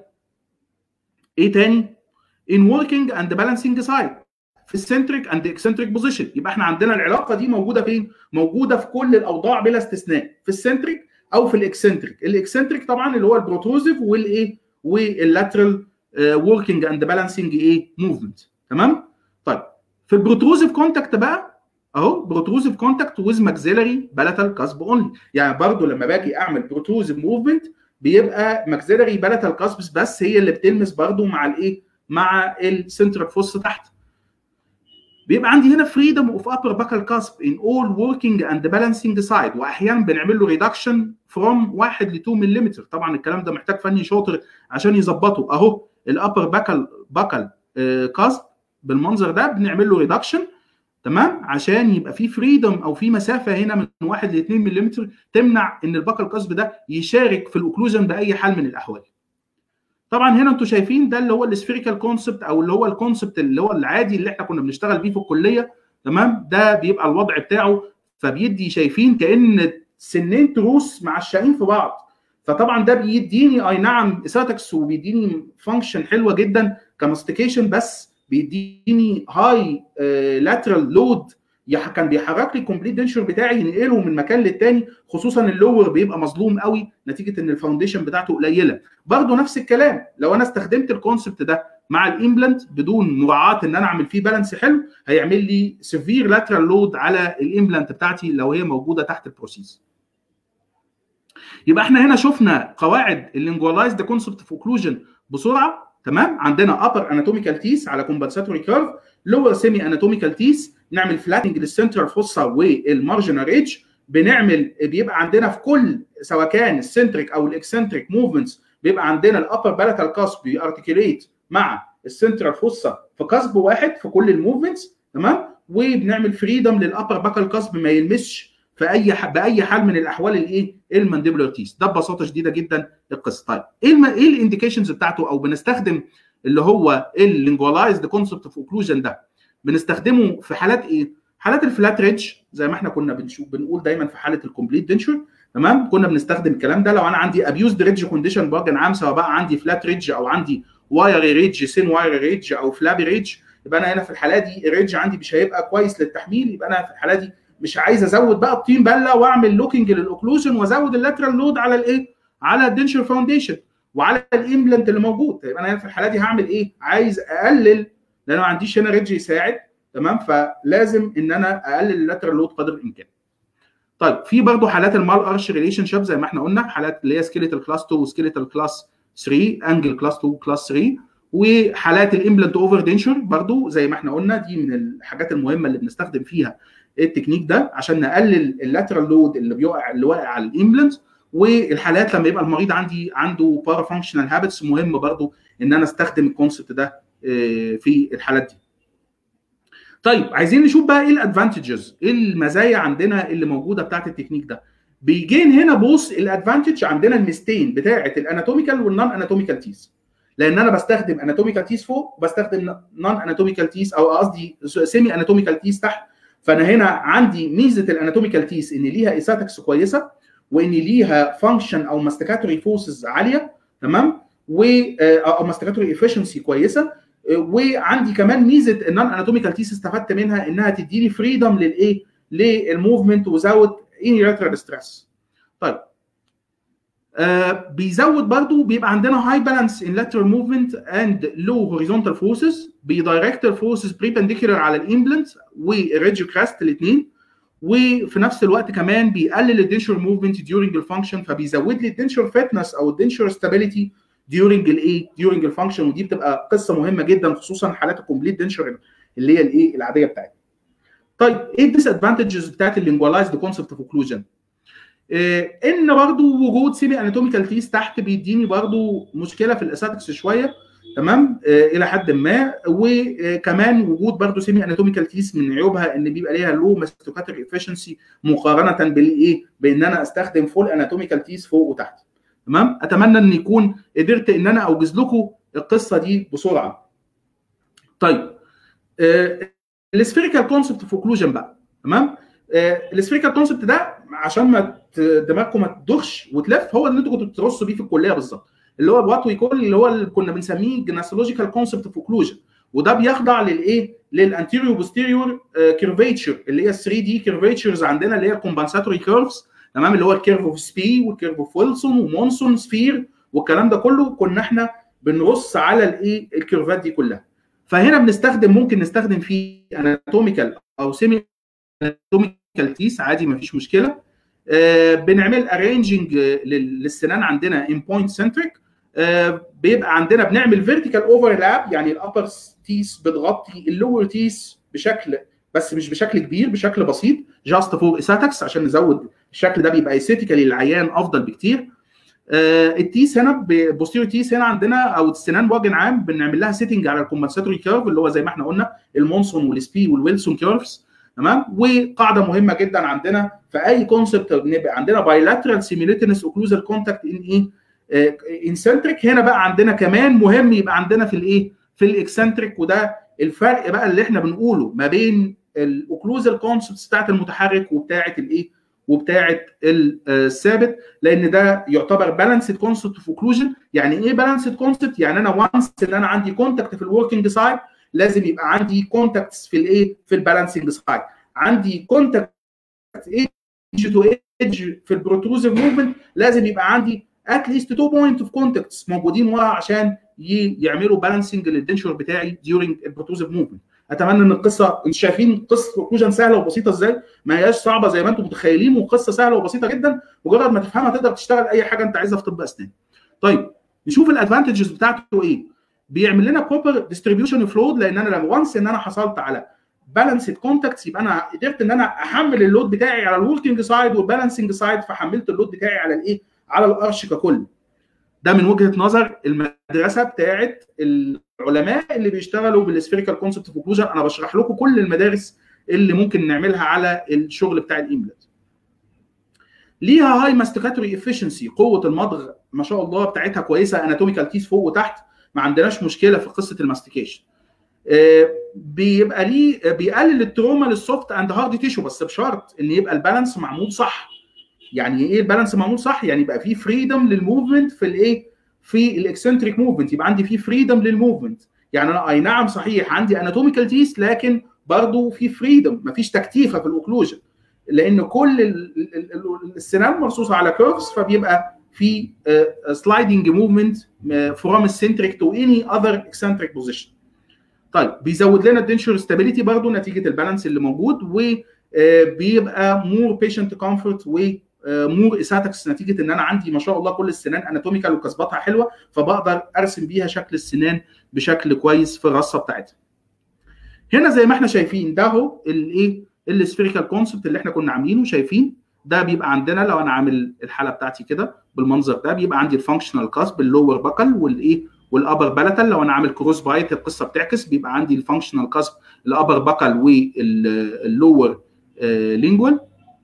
ايه تاني in working and balancing side في السنتريك اند اكسنتريك بوزيشن يبقى احنا عندنا العلاقه دي موجوده فين موجوده في كل الاوضاع بلا استثناء في السنتريك او في الاكسنتريك الاكسنتريك طبعا اللي هو البروتروزيف والايه واللاترال working and balancing ايه موفمنت تمام طيب في البروتروزيف كونتاكت بقى اهو بروتروزيف كونتاكت ويز ماكسيلاري بالاتال كاسب اونلي يعني برضو لما باجي اعمل بروتروزيف موفمنت بيبقى ماكسيلاري بالاتال كاسبس بس هي اللي بتلمس برضو مع الايه مع السنترال فوس تحت بيبقى عندي هنا فريدم اوف ابر باكال كاسب ان اول وركينج اند بالانسنج سايد واحيانا بنعمل له ريدكشن فروم 1 ل 2 ملم طبعا الكلام ده محتاج فني شاطر عشان يظبطه اهو الابر باكال باكال كاسب بالمنظر ده بنعمل له ريدكشن تمام عشان يبقى في فريدم او في مسافه هنا من 1 ل 2 ملم تمنع ان الباكال كاسب ده يشارك في الاوكلوجن باي حال من الاحوال طبعا هنا انتوا شايفين ده اللي هو السفيريكال كونسبت او اللي هو الكونسبت اللي هو العادي اللي احنا كنا بنشتغل بيه في الكليه تمام ده بيبقى الوضع بتاعه فبيدي شايفين كان سنين تروس معشقين في بعض فطبعا ده بيديني اي نعم اساتكس وبيديني فانكشن حلوه جدا كماستيكيشن بس بيديني هاي لاترال لود كان بيحرك لي الكومبليت دنشر بتاعي ينقله من مكان للتاني خصوصا اللور بيبقى مظلوم قوي نتيجه ان الفاونديشن بتاعته قليله برضه نفس الكلام لو انا استخدمت الكونسبت ده مع الامبلنت بدون مراعاه ان انا اعمل فيه بالانس حلو هيعمل لي سيفير لاترال لود على الامبلنت بتاعتي لو هي موجوده تحت البروسيس يبقى احنا هنا شفنا قواعد اللينجوالايزد كونسبت اوف اوكلوجن بسرعه تمام عندنا ابر اناتوميكال تيس على كومبنساتوري كيرف لور سيمي اناتوميكال تيس نعمل فلاتنج للسنترال فوسا والمارجنال ريدج بنعمل بيبقى عندنا في كل سواء كان السنتريك او الاكسنتريك موفمنتس بيبقى عندنا الابر بالاتال كاسب بيارتكيوليت مع السنترال فوسا في كاسب واحد في كل الموفمنتس تمام وبنعمل فريدم للابر باكال كاسب ما يلمسش في اي ح... باي حال من الاحوال الايه المانديبولار تيس ده ببساطه شديده جدا القصه طيب ايه الم... ايه الانديكيشنز بتاعته او بنستخدم اللي هو اللينجوالايزد كونسبت اوف اوكلوجن ده بنستخدمه في حالات ايه حالات الفلات ريدج زي ما احنا كنا بنشوف بنقول دايما في حاله الكومبليت دنشر تمام كنا بنستخدم الكلام ده لو انا عندي ابيوزد ريدج كونديشن بوجه عام سواء بقى عندي فلات ريدج او عندي وايري ريدج سين وايري ريدج او فلابي ريدج يبقى انا هنا في الحاله دي الريدج عندي مش هيبقى كويس للتحميل يبقى انا في الحاله دي مش عايز ازود بقى الطين بله واعمل لوكينج للاوكلوجن وازود اللاترال لود على الايه؟ على الدنشر فاونديشن وعلى الامبلنت اللي موجود يبقى انا في الحاله دي هعمل ايه؟ عايز اقلل لان ما عنديش هنا ريدج يساعد تمام فلازم ان انا اقلل اللاترال لود قدر الامكان. طيب في برضه حالات المال ارش ريليشن شيب زي ما احنا قلنا حالات اللي هي سكيليتال كلاس 2 وسكيليتال كلاس 3 انجل كلاس 2 كلاس 3 وحالات الامبلنت اوفر دنشر برضه زي ما احنا قلنا دي من الحاجات المهمه اللي بنستخدم فيها التكنيك ده عشان نقلل اللاترال لود اللي بيقع اللي واقع على الامبلنت والحالات لما يبقى المريض عندي عنده بارا فانكشنال هابتس مهم برضو ان انا استخدم الكونسبت ده في الحالات دي. طيب عايزين نشوف بقى ايه الادفانتجز ايه المزايا عندنا اللي موجوده بتاعت التكنيك ده. بيجين هنا بص الادفانتج عندنا الميزتين بتاعه الاناتوميكال والنون اناتوميكال تيس. لان انا بستخدم اناتوميكال تيس فوق وبستخدم نون اناتوميكال تيس او قصدي سيمي اناتوميكال تيس تحت فانا هنا عندي ميزه الاناتوميكال تيس ان ليها ايساتكس كويسه وان ليها فانكشن او ماستيكاتوري فورسز عاليه تمام و او ماستيكاتوري افشنسي كويسه وعندي كمان ميزه النون اناتوميكال تيس استفدت منها انها تديني فريدم للايه للموفمنت وزاوت انيلاترال ستريس طيب آه بيزود برضو بيبقى عندنا هاي بالانس ان لاترال موفمنت اند لو هوريزونتال فورسز بيدايركت الفورسز بريبنديكولار على الامبلنت والريدج كراست الاثنين وفي نفس الوقت كمان بيقلل الدنشر موفمنت ديورنج الفانكشن فبيزود لي الدنشر فيتنس او الدنشر ستابيليتي ديورنج الايه ديورنج الفانكشن ودي بتبقى قصه مهمه جدا خصوصا حالات الكومبليت دنشر اللي هي الايه العاديه بتاعتنا طيب ايه الديس ادفانتجز بتاعت اللينجوالايزد كونسبت اوف اوكلوجن إيه ان برضو وجود سيمي اناتوميكال تيس تحت بيديني برضو مشكله في الاساتكس شويه تمام إيه الى حد ما وكمان وجود برضو سيمي اناتوميكال تيس من عيوبها ان بيبقى ليها لو ماستوكاتري افشنسي مقارنه بالايه بان انا استخدم فول اناتوميكال تيس فوق وتحت تمام اتمنى ان يكون قدرت ان انا اوجز لكم القصه دي بسرعه طيب إيه السفيريكال كونسبت اوف اوكلوجن بقى تمام السفيريكال كونسبت ده عشان ما دماغكم ما تدخش وتلف هو اللي انتوا كنتوا بتدرسوا بيه في الكليه بالظبط اللي هو وات وي كول اللي هو اللي كنا بنسميه جناسولوجيكال كونسبت اوف اوكلوجن وده بيخضع للايه؟ للانتيريور بوستيريور كيرفيتشر اللي هي 3 دي كيرفيتشرز عندنا اللي هي الكومبنساتوري كيرفز تمام اللي هو الكيرف اوف سبي والكيرف اوف ويلسون ومونسون سفير والكلام ده كله كنا احنا بنرص على الايه؟ الكيرفات دي كلها فهنا بنستخدم ممكن نستخدم فيه اناتوميكال او سيمي اناتوميكال تيس عادي ما فيش مشكله آه بنعمل ارينجنج للسنان عندنا ان بوينت سنتريك بيبقى عندنا بنعمل فيرتيكال اوفرلاب يعني الابر تيس بتغطي اللور تيس بشكل بس مش بشكل كبير بشكل بسيط جاست فور اساتكس عشان نزود الشكل ده بيبقى ايستيكالي للعيان افضل بكتير آه التيس هنا بوستيريور تيس هنا عندنا او السنان بوجه عام بنعمل لها سيتنج على الكومبنساتوري كيرف اللي هو زي ما احنا قلنا المونسون والسبي والويلسون كيرفز تمام وقاعده مهمه جدا عندنا في اي كونسبت بنبقى عندنا بايلاترال سيميليتنس اوكلوزال كونتاكت ان ايه انسنتريك هنا بقى عندنا كمان مهم يبقى عندنا في الايه في الاكسنتريك وده الفرق بقى اللي احنا بنقوله ما بين الاوكلوزال كونسبتس بتاعت المتحرك وبتاعت الايه وبتاعت الثابت لان ده يعتبر بالانسد كونسبت اوف اوكلوجن يعني ايه بالانسد كونسبت يعني انا وانس ان انا عندي كونتاكت في الوركينج سايد لازم يبقى عندي كونتاكتس في الايه في البالانسنج سايد عندي كونتاكت ايدج تو ايدج في البروتروزيف موفمنت لازم يبقى عندي اتليست تو بوينت اوف كونتاكتس موجودين ورا عشان يعملوا بالانسنج للدنشر بتاعي ديورنج البروتوزيف موفمنت اتمنى ان القصه انتوا شايفين قصه اوكلوجن سهله وبسيطه ازاي ما هياش صعبه زي ما انتم متخيلين وقصه سهله وبسيطه جدا مجرد ما تفهمها تقدر تشتغل اي حاجه انت عايزها في طب اسنان طيب نشوف الادفانتجز بتاعته ايه بيعمل لنا بروبر ديستريبيوشن اوف لود لان انا لما وانس ان انا حصلت على بالانسد كونتاكتس يبقى انا قدرت ان انا احمل اللود بتاعي على الوركينج سايد والبالانسنج سايد فحملت اللود بتاعي على الايه على الارش ككل ده من وجهه نظر المدرسه بتاعه العلماء اللي بيشتغلوا بالسفيريكال كونسبت اوف اوكلوجن انا بشرح لكم كل المدارس اللي ممكن نعملها على الشغل بتاع الامبلت ليها هاي ماستيكاتوري افشنسي قوه المضغ ما شاء الله بتاعتها كويسه اناتوميكال كيس فوق وتحت ما عندناش مشكله في قصه الماستيكيشن بيبقى ليه بيقلل التروما للسوفت اند هارد تيشو بس بشرط ان يبقى البالانس معمول صح يعني ايه البالانس معمول صح يعني يبقى في فريدم للموفمنت في الايه في الاكسنتريك موفمنت يبقى عندي في فريدم للموفمنت يعني انا اي نعم صحيح عندي اناتوميكال تيس لكن برضه في فريدم مفيش تكتيفه في الاوكلوجن لان كل السنان مرصوصه على كيرفز فبيبقى في سلايدنج موفمنت فروم السنتريك تو اني اذر اكسنتريك بوزيشن طيب بيزود لنا الدنشر ستابيليتي برضه نتيجه البالانس اللي موجود وبيبقى مور بيشنت كومفورت ومور اساتكس نتيجه ان انا عندي ما شاء الله كل السنان اناتوميكال وكثباتها حلوه فبقدر ارسم بيها شكل السنان بشكل كويس في الرصه بتاعتها. هنا زي ما احنا شايفين ده اهو الايه السفيريكال كونسبت اللي احنا كنا عاملينه شايفين ده بيبقى عندنا لو انا عامل الحاله بتاعتي كده بالمنظر ده بيبقى عندي الفانكشنال كاسب اللور باكل والايه والابر بالاتال لو انا عامل كروس بايت القصه بتعكس بيبقى عندي الفانكشنال كاسب الابر باكل واللور لينجوال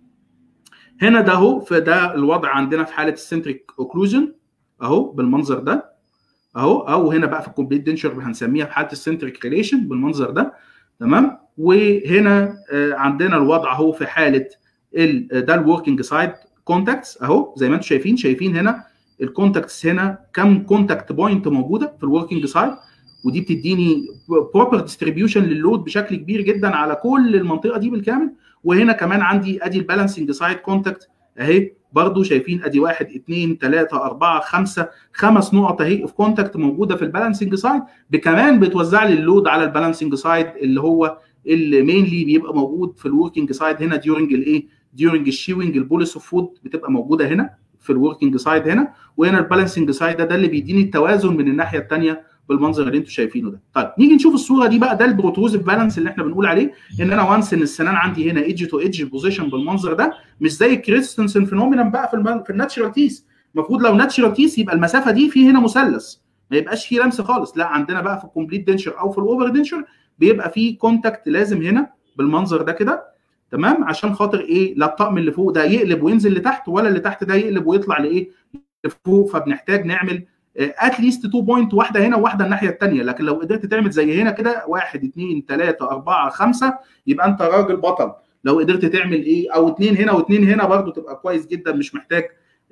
هنا ده اهو فده الوضع عندنا في حاله السنتريك اوكلوجن اهو بالمنظر ده اهو او هنا بقى في الكومبليت دنشر هنسميها في حاله السنتريك ريليشن بالمنظر ده تمام وهنا عندنا الوضع اهو في حاله ده الوركينج سايد كونتاكتس اهو زي ما انتم شايفين شايفين هنا الكونتاكتس هنا كم كونتاكت بوينت موجوده في الوركينج سايد ودي بتديني بروبر ديستريبيوشن للود بشكل كبير جدا على كل المنطقه دي بالكامل وهنا كمان عندي ادي البالانسنج سايد كونتاكت اهي برضو شايفين ادي واحد اثنين ثلاثة أربعة خمسة خمس نقط اهي اوف كونتاكت موجودة في البالانسنج سايد بكمان بتوزع لي اللود على البالانسنج سايد اللي هو اللي مينلي بيبقى موجود في الوركينج سايد هنا ديورنج الايه ديورنج الشيوينج البوليس اوف فود بتبقى موجوده هنا في الوركينج سايد هنا وهنا البالانسنج سايد ده ده اللي بيديني التوازن من الناحيه الثانيه بالمنظر اللي انتم شايفينه ده طيب نيجي نشوف الصوره دي بقى ده البروتوزيف بالانس اللي احنا بنقول عليه ان انا وانس ان السنان عندي هنا ايدج تو ايدج بوزيشن بالمنظر ده مش زي الكريستنسن فينومينم بقى في الم... في الناتشرال تيس المفروض لو ناتشرال تيس يبقى المسافه دي في هنا مثلث ما يبقاش في لمس خالص لا عندنا بقى في الكومبليت دنشر او في الاوفر دنشر بيبقى في كونتاكت لازم هنا بالمنظر ده كده تمام عشان خاطر ايه لا الطقم اللي فوق ده يقلب وينزل لتحت ولا اللي تحت ده يقلب ويطلع لايه لفوق فبنحتاج نعمل اتليست 2 بوينت واحده هنا وواحده الناحيه الثانيه لكن لو قدرت تعمل زي هنا كده 1 2 3 4 5 يبقى انت راجل بطل لو قدرت تعمل ايه او اثنين هنا واثنين هنا برضو تبقى كويس جدا مش محتاج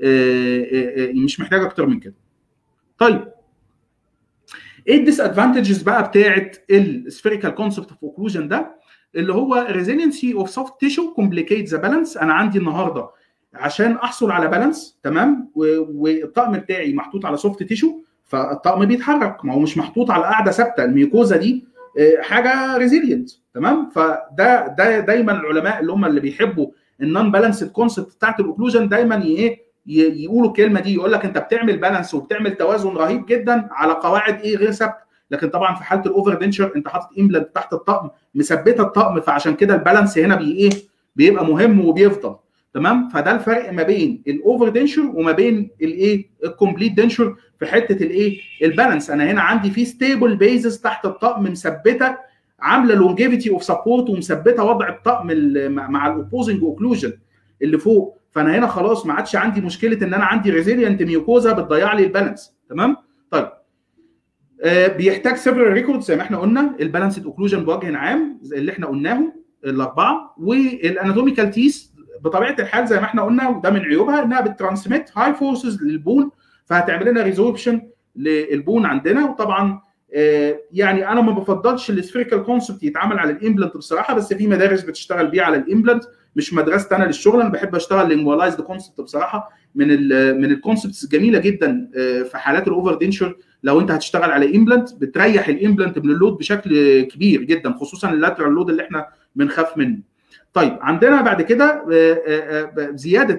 مش محتاج اكتر من كده طيب ايه الديس ادفانتجز بقى بتاعه السفيريكال كونسبت اوف اوكلوجن ده اللي هو resiliency of soft tissue complicates the balance انا عندي النهارده عشان احصل على بالانس تمام والطقم بتاعي محطوط على سوفت تيشو فالطقم بيتحرك ما هو مش محطوط على قاعده ثابته الميوكوزا دي حاجه ريزيلينت تمام فده ده دايما العلماء اللي هم اللي بيحبوا النون بالانسد كونسبت بتاعت الاوكلوجن دايما ايه يقولوا الكلمه دي يقول لك انت بتعمل بالانس وبتعمل توازن رهيب جدا على قواعد ايه غير ثابته لكن طبعا في حاله الاوفر دنشر انت حاطط امبلانت تحت الطقم مثبته الطقم فعشان كده البالانس هنا بي ايه بيبقى مهم وبيفضل تمام فده الفرق ما بين الاوفر دنشر وما بين الايه الكومبليت دنشر في حته الايه البالانس انا هنا عندي في ستيبل بيزز تحت الطقم مثبته عامله لونجيفيتي اوف سبورت ومثبته وضع الطقم مع الاوبوزنج اوكلوجن اللي فوق فانا هنا خلاص ما عادش عندي مشكله ان انا عندي ريزيلينت ميوكوزا بتضيع لي البالانس تمام طيب آه بيحتاج سيفرال ريكورد زي ما احنا قلنا البالانسد اوكلوجن بوجه عام زي اللي احنا قلناهم الاربعه والاناتوميكال تيس بطبيعه الحال زي ما احنا قلنا وده من عيوبها انها بترانسميت هاي فورسز للبون فهتعمل لنا ريزوربشن للبون عندنا وطبعا آه يعني انا ما بفضلش السفيريكال كونسبت يتعمل على الامبلانت بصراحه بس في مدارس بتشتغل بيه على الامبلانت مش مدرسه انا للشغل انا بحب اشتغل لينجوالايزد كونسبت بصراحه من ال من الكونسبتس الجميله جدا في حالات الاوفر دينشر لو انت هتشتغل على امبلانت بتريح الامبلانت من اللود بشكل كبير جدا خصوصا اللاترال لود اللي احنا بنخاف منه طيب عندنا بعد كده زياده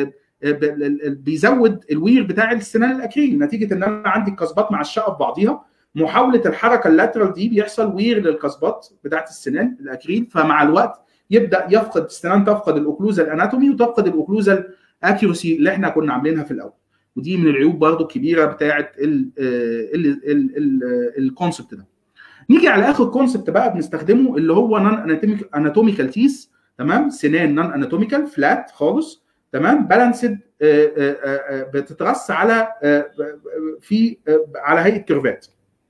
بيزود الوير بتاع السنان الاكريل نتيجه ان انا عندي الكسبات مع الشقه في بعضيها محاوله الحركه اللاترال دي بيحصل وير للكسبات بتاعت السنان الاكريل فمع الوقت يبدا يفقد السنان تفقد الاوكلوزال اناتومي وتفقد الاوكلوزال اكيوسي اللي احنا كنا عاملينها في الاول ودي من العيوب برضو الكبيره بتاعه الكونسبت ده نيجي على اخر كونسبت بقى بنستخدمه اللي هو نون اناتوميكال تيس تمام سنان نون اناتوميكال فلات خالص تمام بالانسد بتترص على في على هيئه كيرفات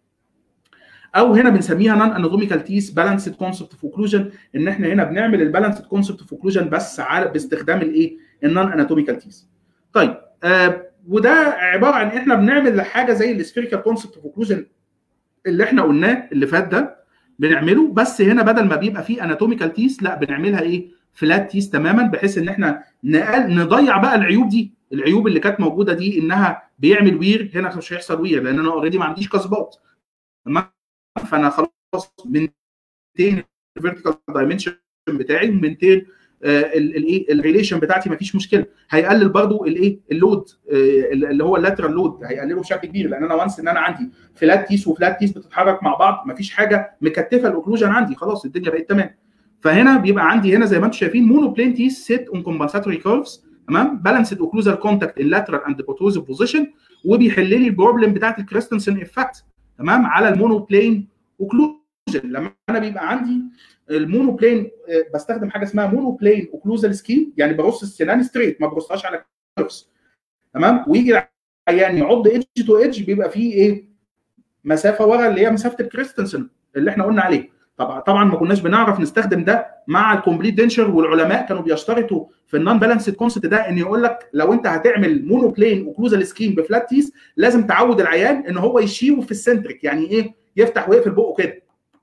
او هنا بنسميها نون اناتوميكال تيس بالانسد كونسبت اوف اوكلوجن ان احنا هنا بنعمل البالانسد كونسبت اوف اوكلوجن بس على باستخدام الايه النون اناتوميكال تيس طيب آه وده عباره عن احنا بنعمل حاجه زي السفيريكال كونسبت اوف اوكلوجن اللي احنا قلناه اللي فات ده بنعمله بس هنا بدل ما بيبقى فيه اناتوميكال تيس لا بنعملها ايه فلات تيس تماما بحيث ان احنا نقل نضيع بقى العيوب دي العيوب اللي كانت موجوده دي انها بيعمل وير هنا مش هيحصل وير لان انا اوريدي ما عنديش كسبات تمام فانا خلاص بنتين الفيرتيكال دايمنشن بتاعي ومنتين الايه الريليشن بتاعتي ما فيش مشكله هيقلل برضو الايه اللود اللي هو اللاترال لود هيقلله بشكل كبير لان انا وانس ان انا عندي فلات تيس وفلات تيس بتتحرك مع بعض ما فيش حاجه مكتفه الاوكلوجن عندي خلاص الدنيا بقت تمام فهنا بيبقى عندي هنا زي ما انتم شايفين مونو بلين تيس سيت اون كومبنساتوري كيرفز تمام بالانسد اوكلوزال كونتاكت ان لاترال اند بروتروزيف بوزيشن وبيحل لي البروبلم بتاعت الكريستنسن افكت تمام على المونو بلين اوكلوجن لما انا بيبقى عندي المونو بلين بستخدم حاجه اسمها مونو بلين اوكلوزال سكيم يعني برص السنان ستريت ما برصهاش على كيرفز تمام ويجي العيان يعض ايدج تو ايدج بيبقى فيه ايه مسافه ورا اللي هي مسافه الكريستنسن اللي احنا قلنا عليه طبعا طبعا ما كناش بنعرف نستخدم ده مع الكومبليت دينشر والعلماء كانوا بيشترطوا في النون بالانسد كونسبت ده ان يقول لك لو انت هتعمل مونو بلين اوكلوزال سكيم بفلات تيس لازم تعود العيان ان هو يشيو في السنتريك يعني ايه يفتح ويقفل بقه كده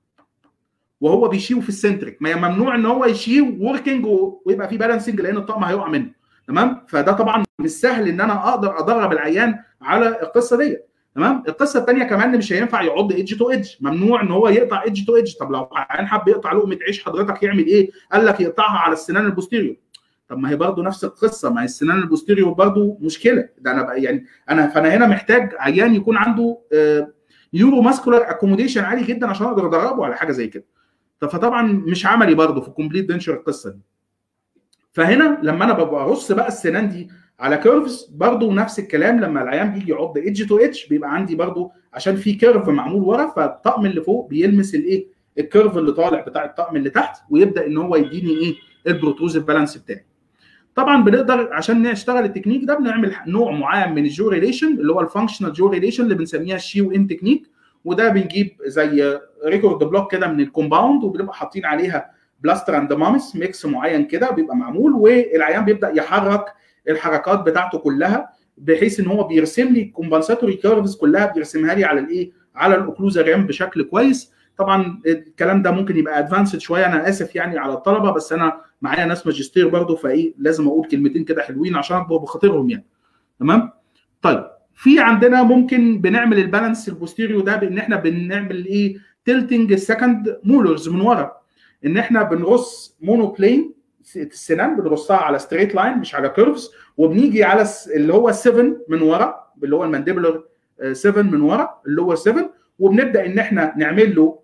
وهو بيشيو في السنتريك ما ممنوع ان هو يشيو وركينج ويبقى في بالانسنج لان الطقم هيقع منه تمام فده طبعا مش سهل ان انا اقدر ادرب العيان على القصه ديت تمام القصه الثانيه كمان مش هينفع يعض ايدج تو ايدج ممنوع ان هو يقطع ايدج تو ايدج طب لو عيان حب يقطع لقمه عيش حضرتك يعمل ايه قال لك يقطعها على السنان البوستيريور طب ما هي برضه نفس القصه ما هي السنان البوستيريور برضه مشكله ده انا بقى يعني انا فانا هنا محتاج عيان يكون عنده يورو ماسكولار اكوموديشن عالي جدا عشان اقدر ادربه على حاجه زي كده فطبعا مش عملي برضه في الكومبليت دنشر القصه دي فهنا لما انا ببقى ارص بقى السنان دي على كيرفز برضه نفس الكلام لما العيان بيجي يعض ايدج تو ايدج بيبقى عندي برضه عشان في كيرف معمول ورا فالطقم اللي فوق بيلمس الايه الكيرف اللي طالع بتاع الطقم اللي تحت ويبدا ان هو يديني ايه البروتروزيف بالانس بتاعي طبعا بنقدر عشان نشتغل التكنيك ده بنعمل نوع معين من الجو ريليشن اللي هو الفانكشنال جو ريليشن اللي بنسميها الشيو ان تكنيك وده بنجيب زي ريكورد بلوك كده من الكومباوند وبنبقى حاطين عليها بلاستر اند مامس ميكس معين كده بيبقى معمول والعيان بيبدا يحرك الحركات بتاعته كلها بحيث ان هو بيرسم لي الكومبنساتوري كيرفز كلها بيرسمها لي على الايه على الاوكلوزا رام بشكل كويس طبعا الكلام ده ممكن يبقى ادفانسد شويه انا اسف يعني على الطلبه بس انا معايا ناس ماجستير برضه فايه لازم اقول كلمتين كده حلوين عشان ابقى بخاطرهم يعني تمام طيب في عندنا ممكن بنعمل البالانس البوستيريو ده بان احنا بنعمل ايه تلتنج السكند مولرز من ورا ان احنا بنرص مونو بلين السنان بنرصها على ستريت لاين مش على كيرفز وبنيجي على اللي هو 7 من ورا اللي هو المانديبولر 7 من ورا اللي هو 7 وبنبدا ان احنا نعمل له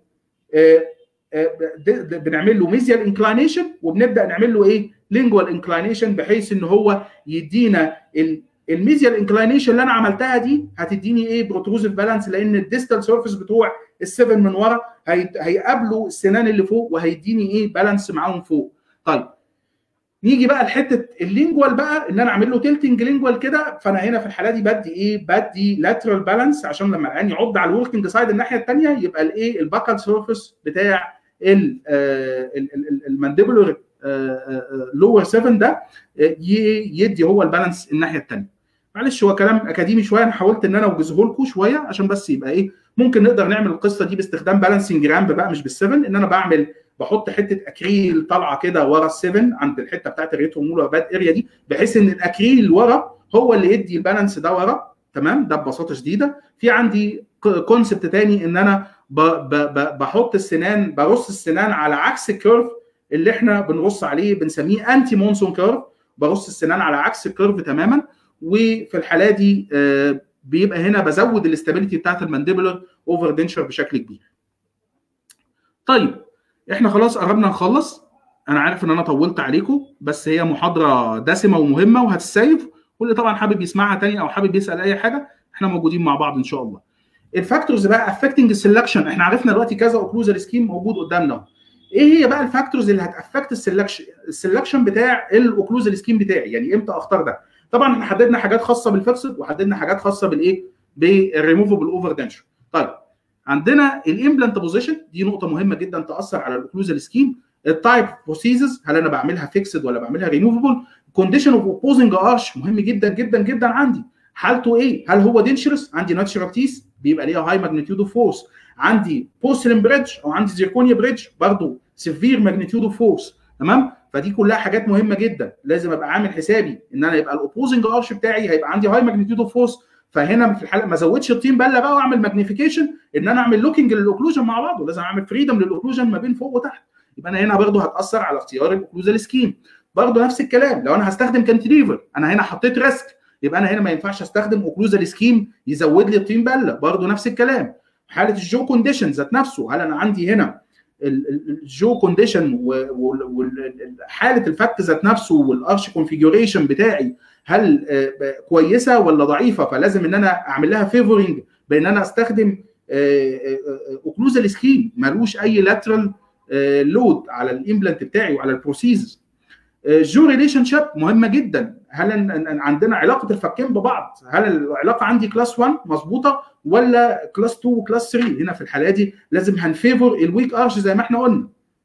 بنعمل له ميزيال انكلينيشن وبنبدا نعمل له ايه لينجوال انكلينيشن بحيث ان هو يدينا الميزيال انكلينيشن اللي انا عملتها دي هتديني ايه بروتروزيف بالانس لان الديستال سيرفيس بتوع ال7 من ورا هيقابلوا السنان اللي فوق وهيديني ايه بالانس معاهم فوق طيب نيجي بقى لحته اللينجوال بقى ان انا اعمل له تلتنج لينجوال كده فانا هنا في الحاله دي بدي ايه بدي لاترال بالانس عشان لما العين يعض على الوركينج سايد الناحيه الثانيه يبقى الايه الباكال سيرفيس بتاع المانديبولر لور 7 ده يدي هو البالانس الناحيه الثانيه معلش هو كلام اكاديمي شويه انا حاولت ان انا اوجزه لكم شويه عشان بس يبقى ايه ممكن نقدر نعمل القصه دي باستخدام بالانسنج رامب بقى مش بال7 ان انا بعمل بحط حته اكريل طالعه كده ورا ال7 عند الحته بتاعت الريترومولار باد اريا دي بحيث ان الاكريل ورا هو اللي يدي البالانس ده ورا تمام ده ببساطه شديده في عندي كونسبت تاني ان انا ب ب ب بحط السنان برص السنان على عكس الكيرف اللي احنا بنرص عليه بنسميه انتي مونسون كيرف برص السنان على عكس الكيرف تماما وفي الحاله دي بيبقى هنا بزود الاستابيليتي بتاعت المانديبولر اوفر دنشر بشكل كبير. طيب احنا خلاص قربنا نخلص انا عارف ان انا طولت عليكم بس هي محاضره دسمه ومهمه وهتسيف واللي طبعا حابب يسمعها تاني او حابب يسال اي حاجه احنا موجودين مع بعض ان شاء الله. الفاكتورز بقى افكتنج السلكشن احنا عرفنا دلوقتي كذا اوكلوزال سكيم موجود قدامنا ايه هي بقى الفاكتورز اللي هتافكت السلكشن السلكشن بتاع الاوكلوزال سكيم بتاعي يعني امتى اختار ده طبعا احنا حددنا حاجات خاصه بالفيكسد وحددنا حاجات خاصه بالايه بالريموفبل اوفر دنشر طيب عندنا الامبلانت بوزيشن دي نقطه مهمه جدا تاثر على الاوكلوزال سكيم التايب بروسيزز هل انا بعملها فيكسد ولا بعملها ريموفبل كونديشن اوف اوبوزنج ارش مهم جدا جدا جدا عندي حالته ايه هل هو دينشرس عندي ناتشرال تيس بيبقى ليها هاي ماجنتيود اوف فورس عندي بوسلين بريدج او عندي زيركونيا بريدج برضه سيفير ماجنتيود اوف فورس تمام فدي كلها حاجات مهمه جدا لازم ابقى عامل حسابي ان انا يبقى الاوبوزنج ارش بتاعي هيبقى عندي هاي ماجنتيود اوف فورس فهنا في الحاله ما ازودش الطين بله بقى واعمل ماجنيفيكيشن ان انا اعمل لوكينج للاوكلوجن مع بعض ولازم اعمل فريدم للاوكلوجن ما بين فوق وتحت يبقى انا هنا برضه هتاثر على اختيار الاوكلوزال سكيم برضه نفس الكلام لو انا هستخدم كانتليفر انا هنا حطيت ريسك يبقى انا هنا ما ينفعش استخدم اوكلوزال سكيم يزود لي الطين بله برضه نفس الكلام حاله الجو كونديشن ذات نفسه هل انا عندي هنا الجو كونديشن وحاله الفك ذات نفسه والارش كونفيجوريشن بتاعي هل كويسه ولا ضعيفه فلازم ان انا اعمل لها فيفورنج بان انا استخدم اوكلوزال سكيم ملوش اي لاترال لود على الامبلانت بتاعي وعلى البروسيز جو ريليشن شيب مهمه جدا هل عندنا علاقه الفكين ببعض هل العلاقه عندي كلاس 1 مظبوطه ولا كلاس 2 وكلاس 3 هنا في الحاله دي لازم هنفيفور الويك ارش زي ما احنا قلنا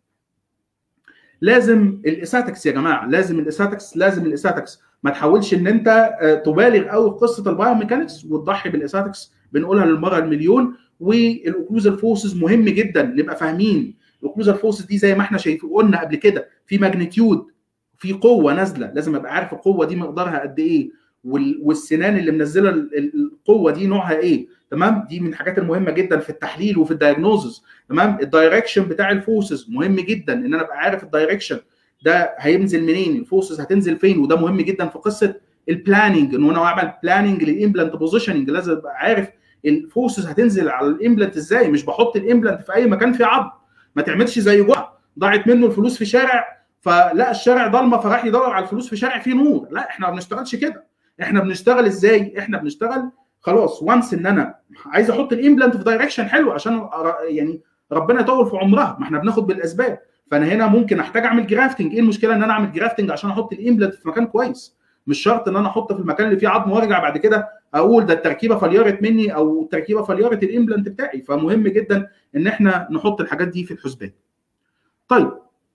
لازم الاساتكس يا جماعه لازم الاساتكس لازم الاساتكس ما تحاولش ان انت تبالغ قوي في قصه البايوميكانكس وتضحي بالاساتكس بنقولها للمره المليون والاوكلوزال فورسز مهم جدا نبقى فاهمين الاوكلوزال فورسز دي زي ما احنا شايفين قلنا قبل كده في ماجنتيود في قوه نازله لازم ابقى عارف القوه دي مقدارها قد ايه والسنان اللي منزله القوه دي نوعها ايه تمام دي من الحاجات المهمه جدا في التحليل وفي الدايجنوزز تمام الدايركشن بتاع الفورسز مهم جدا ان انا ابقى عارف الدايركشن ده هينزل منين الفورسز هتنزل فين وده مهم جدا في قصه البلاننج ان انا اعمل بلاننج للامبلانت بوزيشننج لازم ابقى عارف الفورسز هتنزل على الامبلانت ازاي مش بحط الامبلانت في اي مكان فيه عظم ما تعملش زي جحا ضاعت منه الفلوس في شارع فلقى الشارع ضلمه فراح يدور على الفلوس في شارع فيه نور لا احنا ما بنشتغلش كده احنا بنشتغل ازاي احنا بنشتغل خلاص وانس ان انا عايز احط الامبلانت في دايركشن حلو عشان يعني ربنا يطول في عمرها ما احنا بناخد بالاسباب فانا هنا ممكن احتاج اعمل جرافتنج ايه المشكله ان انا اعمل جرافتنج عشان احط الامبلانت في مكان كويس مش شرط ان انا احطه في المكان اللي فيه عظم وارجع بعد كده اقول ده التركيبه فليرت مني او التركيبه فليرت الامبلانت بتاعي فمهم جدا ان احنا نحط الحاجات دي في الحسبان طيب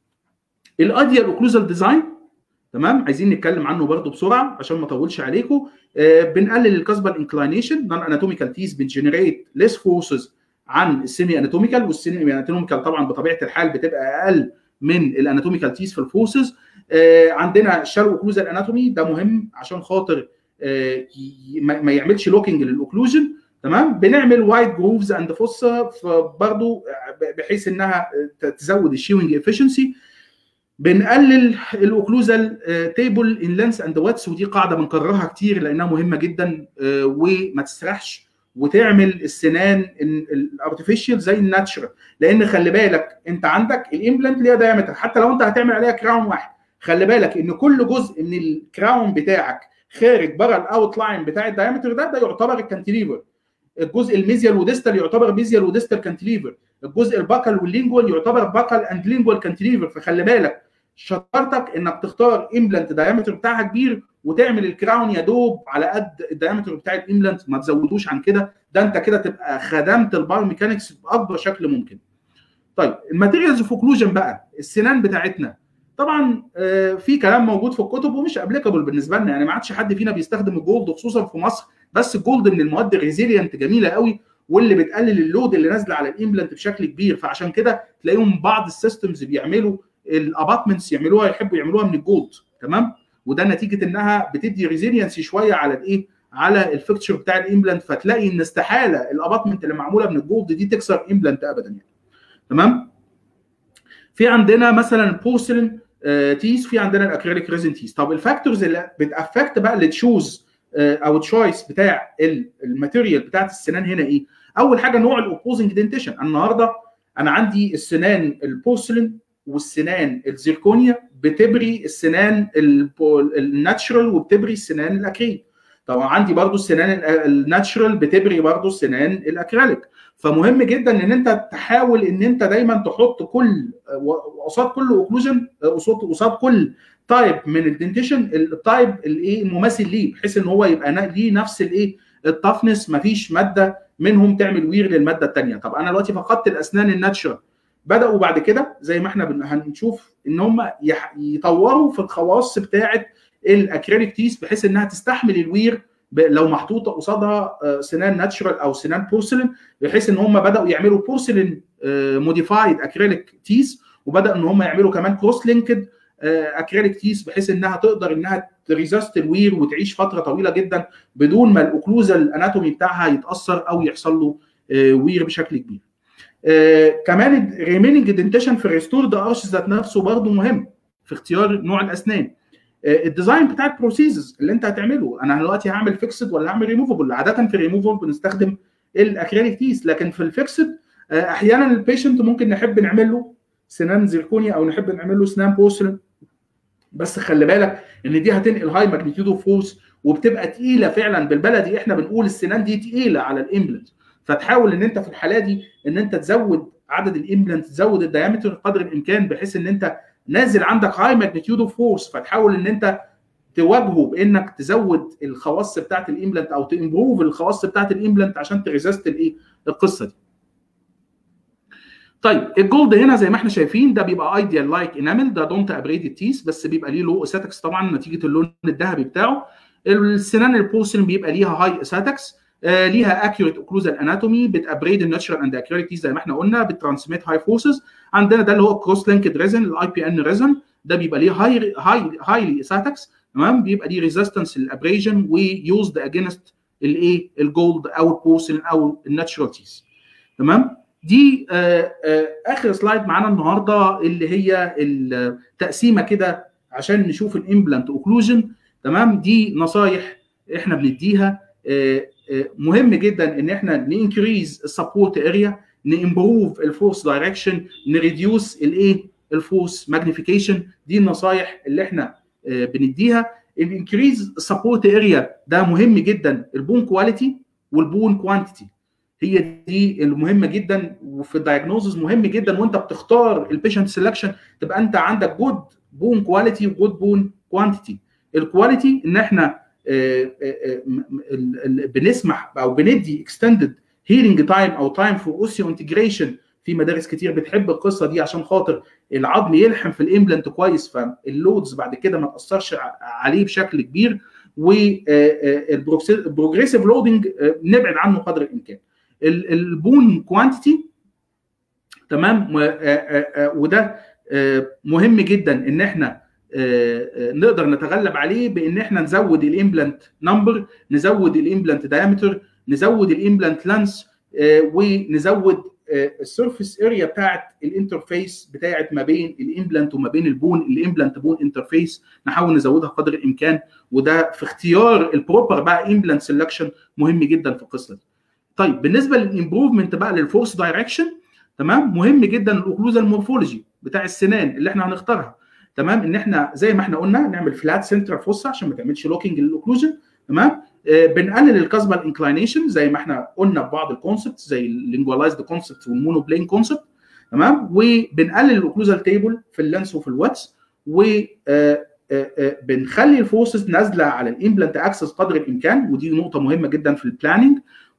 الايديال اوكلوزال ديزاين تمام عايزين نتكلم عنه برضو بسرعه عشان ما اطولش عليكم آه بنقلل الكاسبال انكلاينيشن نون اناتوميكال تيز بنجنريت ليس فورسز عن السيمي اناتوميكال والسيمي اناتوميكال طبعا بطبيعه الحال بتبقى اقل من الاناتوميكال تيز في الفورسز آه عندنا شالو اوكلوزال اناتومي ده مهم عشان خاطر آه ما يعملش لوكينج للاوكلوجن تمام بنعمل وايد جروفز اند فوسا برضه بحيث انها تزود الشيوينج افشنسي بنقلل الاوكلوزال تيبل ان لينس اند واتس ودي قاعده بنكررها كتير لانها مهمه جدا وما تسرحش وتعمل السنان الارتفيشال زي الناتشرال لان خلي بالك انت عندك الامبلانت ليها دايمتر حتى لو انت هتعمل عليها كراون واحد خلي بالك ان كل جزء من الكراون بتاعك خارج بره الاوت لاين بتاع الدايمتر ده ده يعتبر الكانتليفر الجزء الميزيال وديستال يعتبر ميزيال وديستال كانتليفر الجزء الباكال واللينجوال يعتبر باكال اند لينجوال كانتليفر فخلي بالك شطارتك انك تختار امبلانت الدايمتر بتاعها كبير وتعمل الكراون يا دوب على قد الدايمتر بتاع الامبلانت ما تزودوش عن كده ده انت كده تبقى خدمت البايو ميكانكس باكبر شكل ممكن. طيب الماتيريالز اوف اوكلوجن بقى السنان بتاعتنا طبعا في كلام موجود في الكتب ومش ابليكابل بالنسبه لنا يعني ما عادش حد فينا بيستخدم الجولد خصوصا في مصر بس الجولد من المواد الريزيلينت جميله قوي واللي بتقلل اللود اللي نازله على الامبلانت بشكل كبير فعشان كده تلاقيهم بعض السيستمز بيعملوا الاباتمنتس يعملوها يحبوا يعملوها من الجولد تمام وده نتيجه انها بتدي ريزيلينسي شويه على الايه على الفيكتشر بتاع الامبلانت فتلاقي ان استحاله الاباطمنت اللي معموله من الجولد دي تكسر امبلانت ابدا يعني تمام في عندنا مثلا بورسلين تيس في عندنا الاكريليك ريزن تيس طب الفاكتورز اللي بتافكت بقى اللي تشوز او تشويس بتاع الماتيريال بتاعت السنان هنا ايه اول حاجه نوع الاوبوزنج دنتيشن النهارده انا عندي السنان البورسلين والسنان الزيركونيا بتبري السنان الناتشرال وبتبري السنان الاكريل طبعا عندي برضو السنان الناتشرال بتبري برضو السنان الاكريليك فمهم جدا ان انت تحاول ان انت دايما تحط كل قصاد كل اوكلوجن قصاد قصاد كل تايب من الدنتيشن التايب الايه المماثل ليه بحيث ان هو يبقى ليه نفس الايه التفنس مفيش ماده منهم تعمل وير للماده الثانيه طب انا دلوقتي فقدت الاسنان الناتشرال بداوا بعد كده زي ما احنا هنشوف ان هم يطوروا في الخواص بتاعه الاكريليك تيس بحيث انها تستحمل الوير لو محطوطه قصادها سنان ناتشرال او سنان بورسلين بحيث ان هم بداوا يعملوا بورسلين موديفايد اكريليك تيس وبدا ان هم يعملوا كمان كروس لينكد اكريليك تيس بحيث انها تقدر انها تريزست الوير وتعيش فتره طويله جدا بدون ما الاوكلوزال الاناتومي بتاعها يتاثر او يحصل له وير بشكل كبير. كمان الريميننج دنتيشن في الريستور ده ارش ذات نفسه برضه مهم في اختيار نوع الاسنان. الديزاين بتاع البروسيسز اللي انت هتعمله انا دلوقتي هعمل فيكسد ولا هعمل ريموفبل عاده في الريموفبل بنستخدم الاكريليك تيس لكن في الفيكسد احيانا البيشنت ممكن نحب نعمل له سنان زيركونيا او نحب نعمل له سنان بورسلين بس خلي بالك ان دي هتنقل هاي ماجنتيود اوف فورس وبتبقى تقيله فعلا بالبلدي احنا بنقول السنان دي تقيله على الامبلنت فتحاول ان انت في الحاله دي ان انت تزود عدد الامبلنت تزود الدايمتر قدر الامكان بحيث ان انت نازل عندك هاي ماجنتيود اوف فورس فتحاول ان انت تواجهه بانك تزود الخواص بتاعت الامبلنت او تمبروف الخواص بتاعت الامبلنت عشان تريزست الايه القصه دي طيب الجولد هنا زي ما احنا شايفين ده بيبقى ايديال لايك انامل ده دونت ابريد تيس بس بيبقى ليه لو اساتكس طبعا نتيجه اللون الذهبي بتاعه السنان البورسلين بيبقى ليها هاي اساتكس آه ليها اكيوريت اوكلوزال اناتومي بتابريد الناتشرال اند اكيوريت زي ما احنا قلنا بترانسميت هاي فورسز عندنا ده اللي هو كروس لينكد ريزن الاي بي ان ريزن ده بيبقى ليه هاي هاي هايلي اساتكس تمام بيبقى ليه ريزيستنس للابريجن ويوزد اجينست الايه الجولد او البورسلين او الناتشرال تيس تمام دي آآ آآ اخر سلايد معانا النهارده اللي هي التقسيمه كده عشان نشوف الامبلانت اوكلوجن تمام دي نصايح احنا بنديها مهم جدا ان احنا ننكريز السبورت اريا نمبروف الفورس دايركشن نريديوس الايه الفورس ماجنيفيكيشن دي النصايح اللي احنا بنديها الانكريز السبورت اريا ده مهم جدا البون كواليتي والبون كوانتيتي هي دي المهمه جدا وفي الدايجنوزز مهم جدا وانت بتختار البيشنت سelection تبقى انت عندك جود بون كواليتي وجود بون كوانتيتي الكواليتي ان احنا بنسمح او بندي اكستندد هيرنج تايم او تايم فور اوسيو انتجريشن في مدارس كتير بتحب القصه دي عشان خاطر العظم يلحم في الامبلانت كويس فاللودز بعد كده ما تاثرش عليه بشكل كبير والبروجريسيف لودنج نبعد عنه قدر الامكان البون كوانتيتي تمام وده مهم جدا ان احنا نقدر نتغلب عليه بان احنا نزود الامبلانت نمبر نزود الامبلانت دايمتر نزود الامبلانت لانس ونزود السيرفيس اريا بتاعت الانترفيس بتاعت ما بين الامبلانت وما بين البون الامبلانت بون انترفيس نحاول نزودها قدر الامكان وده في اختيار البروبر بقى امبلانت سelection مهم جدا في القصه دي. طيب بالنسبه للامبروفمنت بقى للفورس دايركشن تمام مهم جدا الاوكلوزال مورفولوجي بتاع السنان اللي احنا هنختارها تمام ان احنا زي ما احنا قلنا نعمل فلات سنترال فوسا عشان ما تعملش لوكينج للاوكلوجن تمام آه بنقلل الكاسبال انكلاينيشن زي ما احنا قلنا في بعض الكونسبت زي اللينجوالايزد كونسبت والمونو بلين كونسبت تمام وبنقلل الاوكلوزال تيبل في اللانس وفي الواتس و آه آه بنخلي الفورسز نازله على الامبلانت اكسس قدر الامكان ودي نقطه مهمه جدا في البلاننج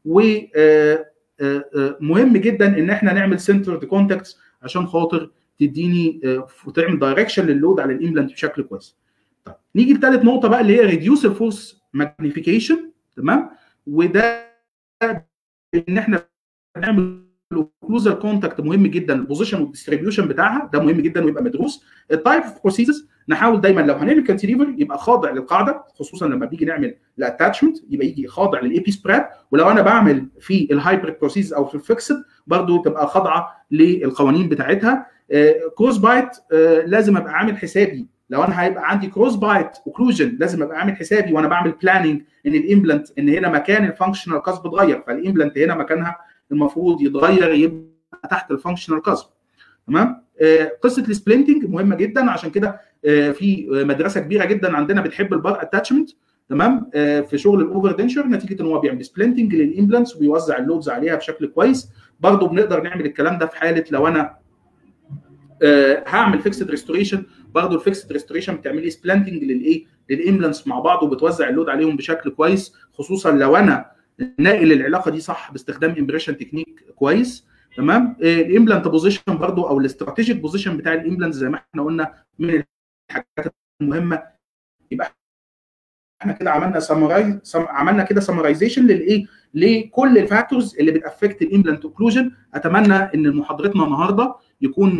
ومهم جدا ان احنا نعمل سنتر كونتاكتس عشان خاطر تديني وتعمل دايركشن للود على الامبلانت بشكل كويس. طيب نيجي لثالث نقطه بقى اللي هي ريديوس الفورس ماجنيفيكيشن تمام وده ان احنا بنعمل الاوكلوزال كونتاكت مهم جدا البوزيشن والديستريبيوشن بتاعها ده مهم جدا ويبقى مدروس التايب اوف بروسيسز نحاول دايما لو هنعمل كانتيليفر يبقى خاضع للقاعده خصوصا لما بيجي نعمل الاتاتشمنت يبقى يجي خاضع للاي بي سبريد ولو انا بعمل في الهايبريد بروسيس او في الفيكسد برضو تبقى خاضعه للقوانين بتاعتها كروس بايت لازم ابقى عامل حسابي لو انا هيبقى عندي كروس بايت اوكلوجن لازم ابقى عامل حسابي وانا بعمل بلاننج ان الامبلانت ان هنا مكان الفانكشنال كاسب اتغير فالامبلانت هنا مكانها المفروض يتغير يبقى تحت الفانكشنال كاسب تمام آه قصه السبلنتنج مهمه جدا عشان كده آه في مدرسه كبيره جدا عندنا بتحب البار اتاتشمنت تمام آه في شغل الاوفر دنشر نتيجه ان هو بيعمل سبلنتنج للامبلانتس وبيوزع اللودز عليها بشكل كويس برضه بنقدر نعمل الكلام ده في حاله لو انا هعمل فيكسد ريستوريشن برضه الفيكسد ريستوريشن بتعمل لي سبلنتنج للايه للامبلانس مع بعض وبتوزع اللود عليهم بشكل كويس خصوصا لو انا ناقل العلاقه دي صح باستخدام امبريشن تكنيك كويس تمام الامبلانت بوزيشن برضه او الاستراتيجيك بوزيشن بتاع الامبلانت زي ما احنا قلنا من الحاجات المهمه يبقى احنا كده عملنا سمرايز سم... عملنا كده سمرايزيشن للايه لكل الفاكتورز اللي بتافكت الامبلانت اوكلوجن اتمنى ان محاضرتنا النهارده يكون